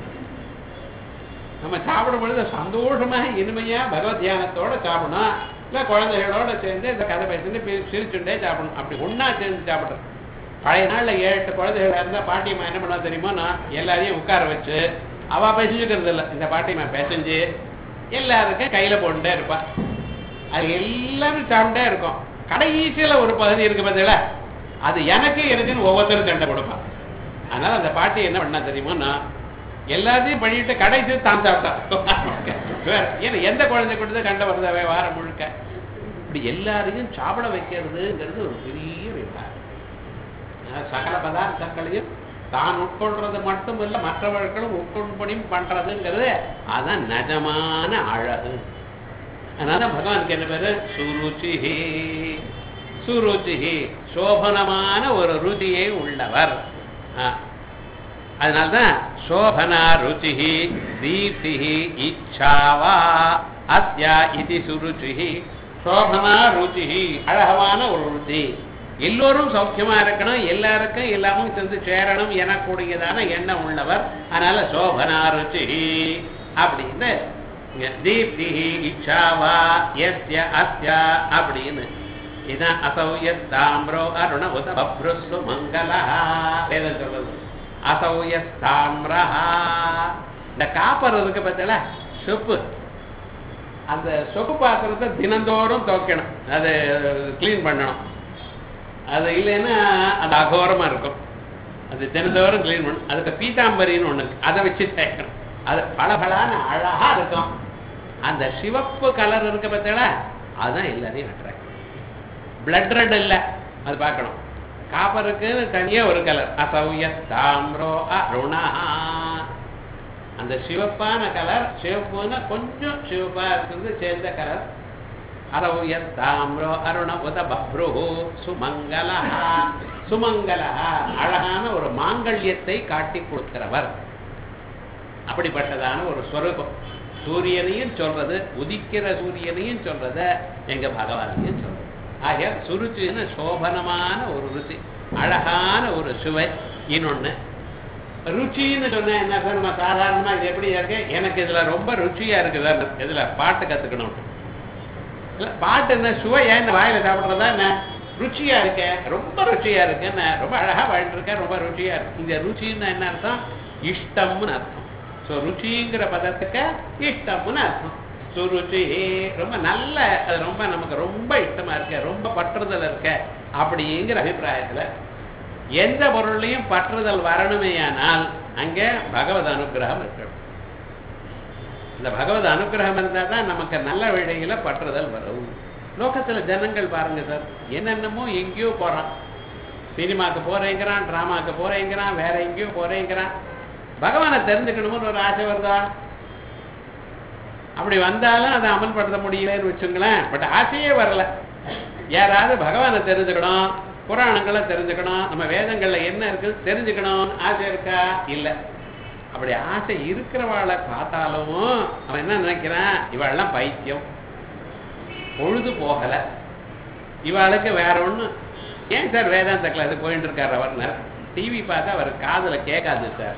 நம்ம சாப்பிடும் பொழுது சந்தோஷமா இனிமையா பகவத் தியானத்தோட சாப்பிடணும் இல்லை குழந்தைகளோட சேர்ந்து இந்த கதை பேசிட்டு பி- சிரிச்சுட்டே சாப்பிடணும் அப்படி ஒண்ணா சேர்ந்து சாப்பிடுறது பழைய நாள்ல ஏழு எட்டு குழந்தைகள் இருந்தா பாட்டியம்மா என்ன பண்ணா தெரியுமா நான் எல்லாரையும் உட்கார வச்சு அவ பேசிச்சுக்கிறது இல்லை இந்த பாட்டியம்மா பேசஞ்சு எல்லாருக்கும் கையில போட்டுட்டே இருப்பா அது எல்லாரும் சாப்பிட்டே இருக்கும் கடைசியில ஒரு பகுதி இருக்கு பார்த்தீங்களா அது எனக்கு எனக்குன்னு ஒவ்வொருத்தரும் சண்டை கொடுப்பான் அதனால அந்த பாட்டி என்ன பண்ணா தெரியுமா நான் எல்லாத்தையும் பண்ணிட்டு கடைசி தான் சாப்பிட்டான் ஏன்னா எந்த குழந்தை கொடுத்து கண்ட வருதாவே வாரம் முழுக்க இப்படி எல்லாரையும் சாப்பிட வைக்கிறதுங்கிறது ஒரு பெரிய விவகாரம் அஹ் சகல பதார்த்தங்களையும் தான் உட்கொள்றது மட்டும் இல்ல மற்றவர்களும் உட்கொள்படியும் பண்றதுங்கிறது அதான் நிஜமான அழகு அதனால பகவானுக்கு என்ன பேரு சுருச்சிஹி சுருச்சிஹி சோபனமான ஒரு ருச்சியை உள்ளவர் ஆ. அதனால்தான் சோபனா ருச்சிஹி தீப்திஹி இச்சாவா அஸ்யா இது சுருச்சிஹி சோபனா ருச்சிஹி அழகமான ஒரு ருச்சி எல்லோரும் சௌக்கியமா இருக்கணும் எல்லாருக்கும் எல்லாமும் சென்று சேரணும் எனக்கூடியதான எண்ணம் உள்ளவர் அதனால சோபனா ருச்சிஹி அப்படின்னு இங்க தீப்திஹி இச்சாவா எஸ்ய அஸ்ய அப்படின்னு இதான் அசௌய தாம்ரோ அருண உத பப்ருஸ்து மங்களா வேதம் சொல்றது அசௌய தாம்ரஹா இந்த காப்பர் இருக்கு பார்த்தல சொப்பு அந்த சொப்பு பாத்திரத்தை தினந்தோறும் துவைக்கணும் அது க்ளீன் பண்ணணும் அது இல்லைன்னா அது அகோரமா இருக்கும் அது தினந்தோறும் க்ளீன் பண்ணணும் அதுக்கு பீதாம்பரின்னு ஒண்ணு இருக்கு அதை வச்சு தேய்க்கணும் அது பளபளான அழகா இருக்கும் அந்த சிவப்பு கலர் இருக்கு பார்த்தீங்களா அதுதான் எல்லாரையும் அட்ராக்ட் பிளட் ரெட் இல்ல அது பார்க்கணும் காப்பருக்குன்னு தனியா ஒரு கலர் அசௌய தாம்ரோ அருணா அந்த சிவப்பான கலர் சிவப்புன்னா கொஞ்சம் சிவப்பா இருக்கிறது சேர்ந்த கலர் அரவுய தாம்ரோ அருண உத பப்ரு சுமங்கலா சுமங்கலா அழகான ஒரு மாங்கல்யத்தை காட்டி கொடுக்கிறவர் அப்படிப்பட்டதான ஒரு ஸ்வரூபம் சூரியனையும் சொல்றது உதிக்கிற சூரியனையும் சொல்றத எங்க பகவானையும் சொல்றது ஆகிய சுருச்சின்னு சோபனமான ஒரு ருச்சி அழகான ஒரு சுவை இன்னொன்னு ருச்சின்னு சொன்னா என்ன சார் நம்ம சாதாரணமா இது எப்படி இருக்கு எனக்கு இதுல ரொம்ப ருச்சியா இருக்குதா இதுல பாட்டு கத்துக்கணும் இல்ல பாட்டு என்ன சுவையா இந்த வாயில சாப்பிடுறதா என்ன ருச்சியா இருக்க ரொம்ப ருச்சியா இருக்கு என்ன ரொம்ப அழகா வாழ்ந்து இருக்க ரொம்ப ருச்சியா இருக்கு இந்த ருச்சின்னு என்ன அர்த்தம் இஷ்டம்னு அர்த்தம் ஸோ ருச்சிங்கிற பதத்துக்கு இஷ்டம்னு அர்த்தம் சுருச்சி ரொம்ப நல்ல அது ரொம்ப நமக்கு ரொம்ப இஷ்டமா இருக்க ரொம்ப பற்றுதல் இருக்க அப்படிங்கிற அபிப்பிராயத்துல எந்த பொருளையும் பற்றுதல் வரணுமேயானால் அங்கே பகவத் அனுகிரகம் இருக்கணும் இந்த பகவத் அனுகிரகம் இருந்தா தான் நமக்கு நல்ல வழியில பற்றுதல் வரும் லோகத்துல ஜனங்கள் பாருங்க சார் என்னென்னமோ எங்கேயோ போறான் சினிமாக்கு போறேங்கிறான் டிராமாக்கு போறேங்கிறான் வேற எங்கேயோ போறேங்கிறான் பகவானை தெரிஞ்சுக்கணும்னு ஒரு ஆசை வருதா அப்படி வந்தாலும் அதை அமல்படுத்த முடியலன்னு வச்சுங்களேன் பட் ஆசையே வரல யாராவது பகவானை தெரிஞ்சுக்கணும் புராணங்களை தெரிஞ்சுக்கணும் நம்ம வேதங்கள்ல என்ன இருக்குது தெரிஞ்சுக்கணும்னு ஆசை இருக்கா இல்ல அப்படி ஆசை இருக்கிறவாளை பார்த்தாலும் அவன் என்ன நினைக்கிறான் இவாளெல்லாம் பைத்தியம் பொழுது போகல இவாளுக்கு வேற ஒண்ணு ஏன் சார் வேதாந்த கிளாஸ் போயிட்டு இருக்காரு அவர் டிவி பார்த்தா அவர் காதுல கேட்காது சார்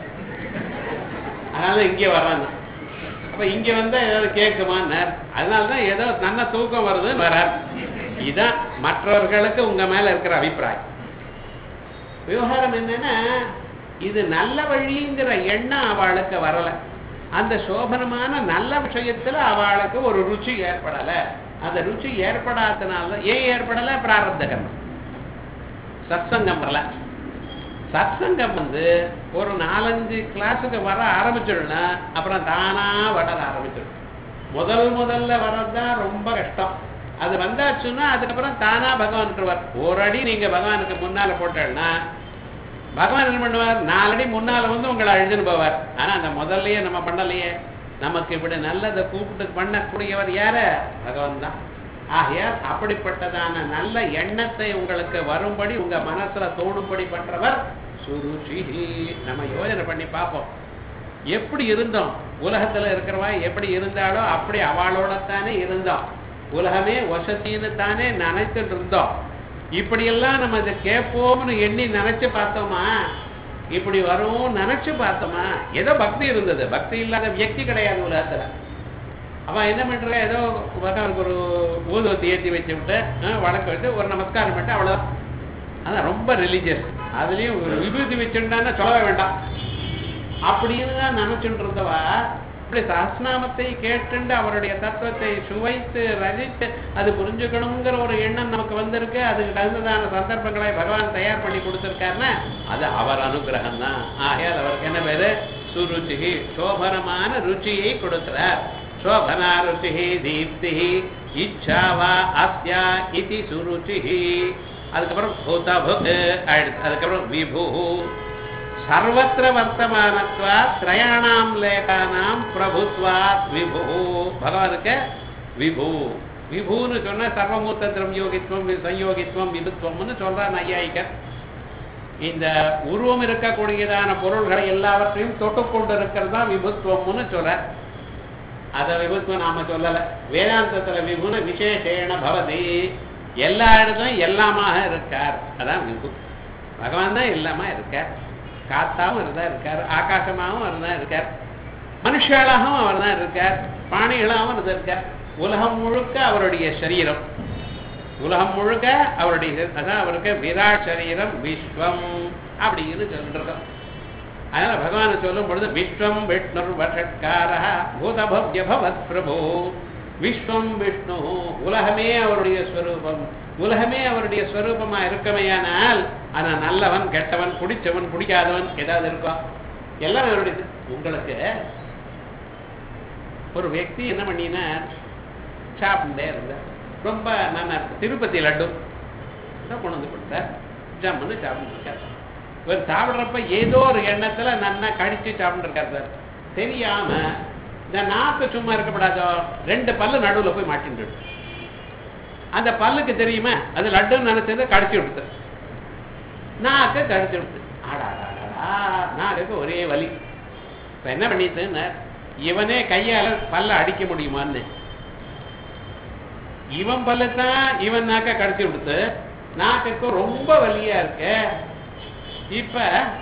அதனால இங்கே வர்றாங்க அப்ப இங்க வந்தா ஏதாவது கேட்குமான்னார் அதனாலதான் ஏதோ நல்ல தூக்கம் வருதுன்னு வரார் இதுதான் மற்றவர்களுக்கு உங்க மேல இருக்கிற அபிப்பிராயம் விவகாரம் என்னன்னா இது நல்ல வழிங்கிற எண்ணம் அவளுக்கு வரல அந்த சோபனமான நல்ல விஷயத்துல அவளுக்கு ஒரு ருச்சி ஏற்படல அந்த ருச்சி ஏற்படாதனால ஏன் ஏற்படல பிராரப்த கர்மம் சத்சங்கம் வரல சத்சங்கம் வந்து ஒரு நாலஞ்சு கிளாஸுக்கு வர ஆரம்பிச்சிடும்னா அப்புறம் தானா வளர ஆரம்பிச்சிடும் முதல் முதல்ல வர்றதுதான் ரொம்ப கஷ்டம் அது வந்தாச்சுன்னா அதுக்கப்புறம் தானா பகவானுக்கு வர் ஒரு அடி நீங்க பகவானுக்கு முன்னால போட்டேன்னா பகவான் என்ன பண்ணுவார் நாலடி முன்னால வந்து உங்களை அழிஞ்சுன்னு போவார் ஆனா அந்த முதல்லயே நம்ம பண்ணலையே நமக்கு இப்படி நல்லதை கூப்பிட்டு பண்ணக்கூடியவர் யாரு பகவான் தான் ஆகையால் அப்படிப்பட்டதான நல்ல எண்ணத்தை உங்களுக்கு வரும்படி உங்க மனசுல தோணும்படி பண்றவர் சுருச்சி நம்ம யோஜனை பண்ணி பார்ப்போம் எப்படி இருந்தோம் உலகத்துல இருக்கிறவா எப்படி இருந்தாலோ அப்படி அவளோடத்தானே இருந்தோம் உலகமே வசத்தின்னு தானே நினைத்துட்டு இருந்தோம் இப்படியெல்லாம் நம்ம இதை கேட்போம்னு எண்ணி நினைச்சு பார்த்தோமா இப்படி வரும் நினைச்சு பார்த்தோமா ஏதோ பக்தி இருந்தது பக்தி இல்லாத வியக்தி கிடையாது உலகத்துல அவன் என்ன பண்றா ஏதோ பகவானுக்கு ஒரு ஊதுவத்தி ஏற்றி வச்சு விட்டு அஹ், வழக்கு விட்டு ஒரு நமஸ்காரம் பண்ணிட்டு அவ்வளவுதான் அதான் ரொம்ப ரிலீஜியஸ் அதுலயும் ஒரு விபூதி வச்சுட்டான்னா சொல்லவே வேண்டாம் அப்படின்னு தான் நினைச்சுட்டு இருந்தவா இப்படி சஹஸ்நாமத்தை கேட்டுண்டு அவருடைய தத்துவத்தை சுவைத்து ரசித்து அது புரிஞ்சுக்கணுங்கிற ஒரு எண்ணம் நமக்கு வந்திருக்கு அதுக்கு தகுந்ததான சந்தர்ப்பங்களை பகவான் தயார் பண்ணி கொடுத்திருக்காருன்னா அது அவர் அனுகிரகம் தான் ஆகையால் அவருக்கு என்ன பேரு சுருச்சி சோபனமான ருச்சியை கொடுக்கிறார் சோபனா ருச்சி தீப்தி இச்சாவா அஸ்யா இதி சுருச்சி அதுக்கப்புறம் பூதபுக் அடுத்து அதுக்கப்புறம் விபு சர்வத்திர வர்த்தமானத்வா திரயாணாம் லேகானாம் பிரபுத்வாத் விபு பகவானுக்கு விபு விபுன்னு சொன்னா சர்வமூர்த்த திரம்யோகித்வம் வி- சம்யோகித்வம் விபுத்வம்னு சொல்றான் ஐயாயிக்கர் இந்த உருவம் இருக்கக்கூடியதான பொருள்களை எல்லாவற்றையும் தொட்டுக்கொண்டு இருக்கிறது தான் விபுத்துவம்னு சொல்ற அத விபுத்துவம் நாம சொல்லல வேதாந்தத்துல விபுன விசேஷேன பவதி எல்லா இடத்தும் எல்லாமாக இருக்கார் அதான் விபு பகவான் தான் எல்லாமா இருக்கார் காத்தாவும் இருந்தா இருக்கார் ஆகாசமாகவும் அவர் தான் இருக்கார் மனுஷாளாகவும் அவர் தான் இருக்கார் பிராணிகளாகவும் அவர் இருக்கார் உலகம் முழுக்க அவருடைய சரீரம் உலகம் முழுக்க அவருடைய அதான் அவருக்கு விராட் சரீரம் விஸ்வம் அப்படின்னு சொல்லிருக்கோம் அதனால பகவான் சொல்லும் பொழுது விஸ்வம் விஷ்ணுர் வஷட்கார பூதபவ்ய பவத் பிரபு விஸ்வம் விஷ்ணு உலகமே அவருடைய ஸ்வரூபம் உலகமே அவருடைய ஸ்வரூபமா இருக்கமையானால் ஆனா நல்லவன் கெட்டவன் பிடிச்சவன் பிடிக்காதவன் ஏதாவது இருக்கும் எல்லாம் அவருடைய உங்களுக்கு ஒரு व्यक्ति என்ன பண்ணினா சாப்பிட்டே இருந்தார் ரொம்ப நல்லா இருக்கு திருப்பதி லட்டு தான் கொண்டு வந்து கொடுத்தார் ஜம்முன்னு சாப்பிட்டுருக்கார் இவர் சாப்பிட்றப்ப ஏதோ ஒரு எண்ணத்துல நல்லா கடிச்சு சாப்பிட்டுருக்கார் சார் தெரியாம இந்த நாக்கு சும்மா இருக்கப்படாதோ ரெண்டு பல்லு நடுவுல போய் மாட்டிட்டு அந்த பல்லுக்கு தெரியுமா அது லட்டுன்னு நினைச்சதை கடிச்சு விடுத்து நாக்கு கடிச்சு விடுத்து ஆடாடாடா நாக்குக்கு ஒரே வலி இப்ப என்ன பண்ணிட்டுன்னு இவனே கையால பல்ல அடிக்க முடியுமான்னு இவன் பல்ல தான் இவன் நாக்க கடிச்சு விடுத்து நாக்குக்கு ரொம்ப வலியா இருக்கு இப்ப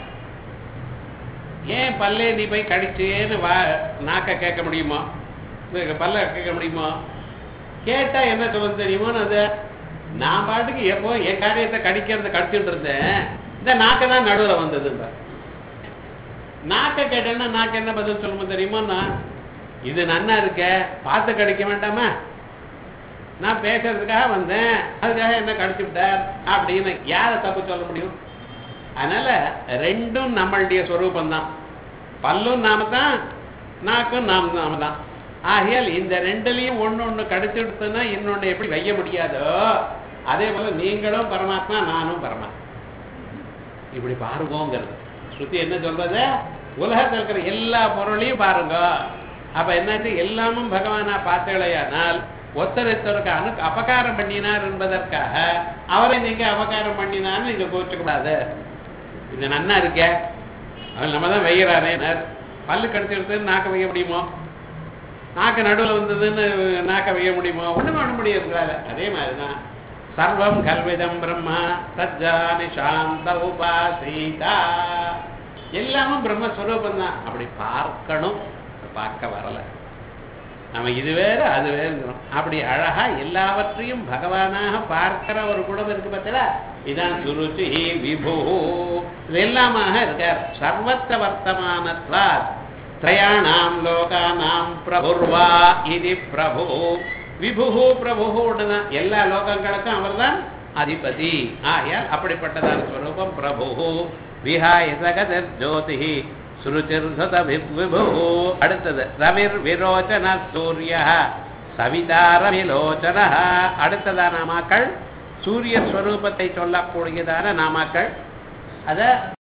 ஏன் பல்லே நீ போய் கடிச்சேன்னு வா நாக்க கேட்க முடியுமா இது பல்ல கேட்க முடியுமா கேட்டா என்ன சொல்ல தெரியுமோ அது நான் பாட்டுக்கு எப்போ என் காரியத்தை கடிக்கிறத கடிச்சுட்டு இருந்தேன் இந்த நாக்க தான் நடுவுல வந்ததுன்ற நாக்க கேட்டேன்னா நாக்கு என்ன பதில் சொல்லுமோ தெரியுமோன்னா இது நன்னா இருக்க பார்த்து கடிக்க வேண்டாமா நான் பேசுறதுக்காக வந்தேன் அதுக்காக என்ன கடிச்சு விட்டார் அப்படின்னு யாரை தப்பு சொல்ல முடியும் அதனால ரெண்டும் நம்மளுடைய ஸ்வரூபம் தான் பல்லும் நாம தான் நாக்கும் நாம் நாம தான் ஆகையால் இந்த ரெண்டுலையும் ஒண்ணு ஒண்ணு கடிச்சு விடுத்துன்னா இன்னொன்னு எப்படி வைய முடியாதோ அதே போல நீங்களும் பரமாத்மா நானும் பரமாத்மா இப்படி பாருங்கோங்கிறது ஸ்ருதி என்ன சொல்றது உலகத்தில் இருக்கிற எல்லா பொருளையும் பாருங்க அப்ப என்னாச்சு எல்லாமும் பகவானா பார்த்தலையானால் ஒத்தரத்தருக்கு அனு அபகாரம் பண்ணினார் என்பதற்காக அவரை நீங்க அபகாரம் பண்ணினான்னு நீங்க கோச்சக்கூடாது இது நன்னா இருக்க அவன் நம்ம தான் வெய்யறானே பல்லு கடிச்சு எடுத்து நாக்க வைக்க முடியுமோ நாக்கு நடுவில் வந்ததுன்னு நாக்க வைக்க முடியுமோ ஒண்ணுமே பண்ண முடியாது அதே மாதிரிதான் சர்வம் கல்விதம் பிரம்மா சஜ்ஜானி சாந்த உபாசீதா எல்லாமும் பிரம்மஸ்வரூபம் தான் அப்படி பார்க்கணும் பார்க்க வரல நம்ம இது வேற அது வேறுங்கிறோம் அப்படி அழகா எல்லாவற்றையும் பகவானாக பார்க்கிற ஒரு குணம் இருக்கு பார்த்தா இதான் சுருச்சி விபு இது எல்லாமாக இருக்கார் சர்வத்த வர்த்தமானத்வாத் திரயாணாம் லோகானாம் பிரபுர்வா இது பிரபு விபு பிரபு தான் எல்லா லோகங்களுக்கும் அவர்தான் அதிபதி ஆயால் அப்படிப்பட்டதான ஸ்வரூபம் பிரபு விஹாய சகதர் ஜோதி சுருச்சிர்தத விபு அடுத்தது ரவிர் விரோச்சன சூரிய சவிதார விலோச்சன அடுத்ததான நாமாக்கள் சூரிய ஸ்வரூபத்தை சொல்லக்கூடியதான நாமாக்கள் அத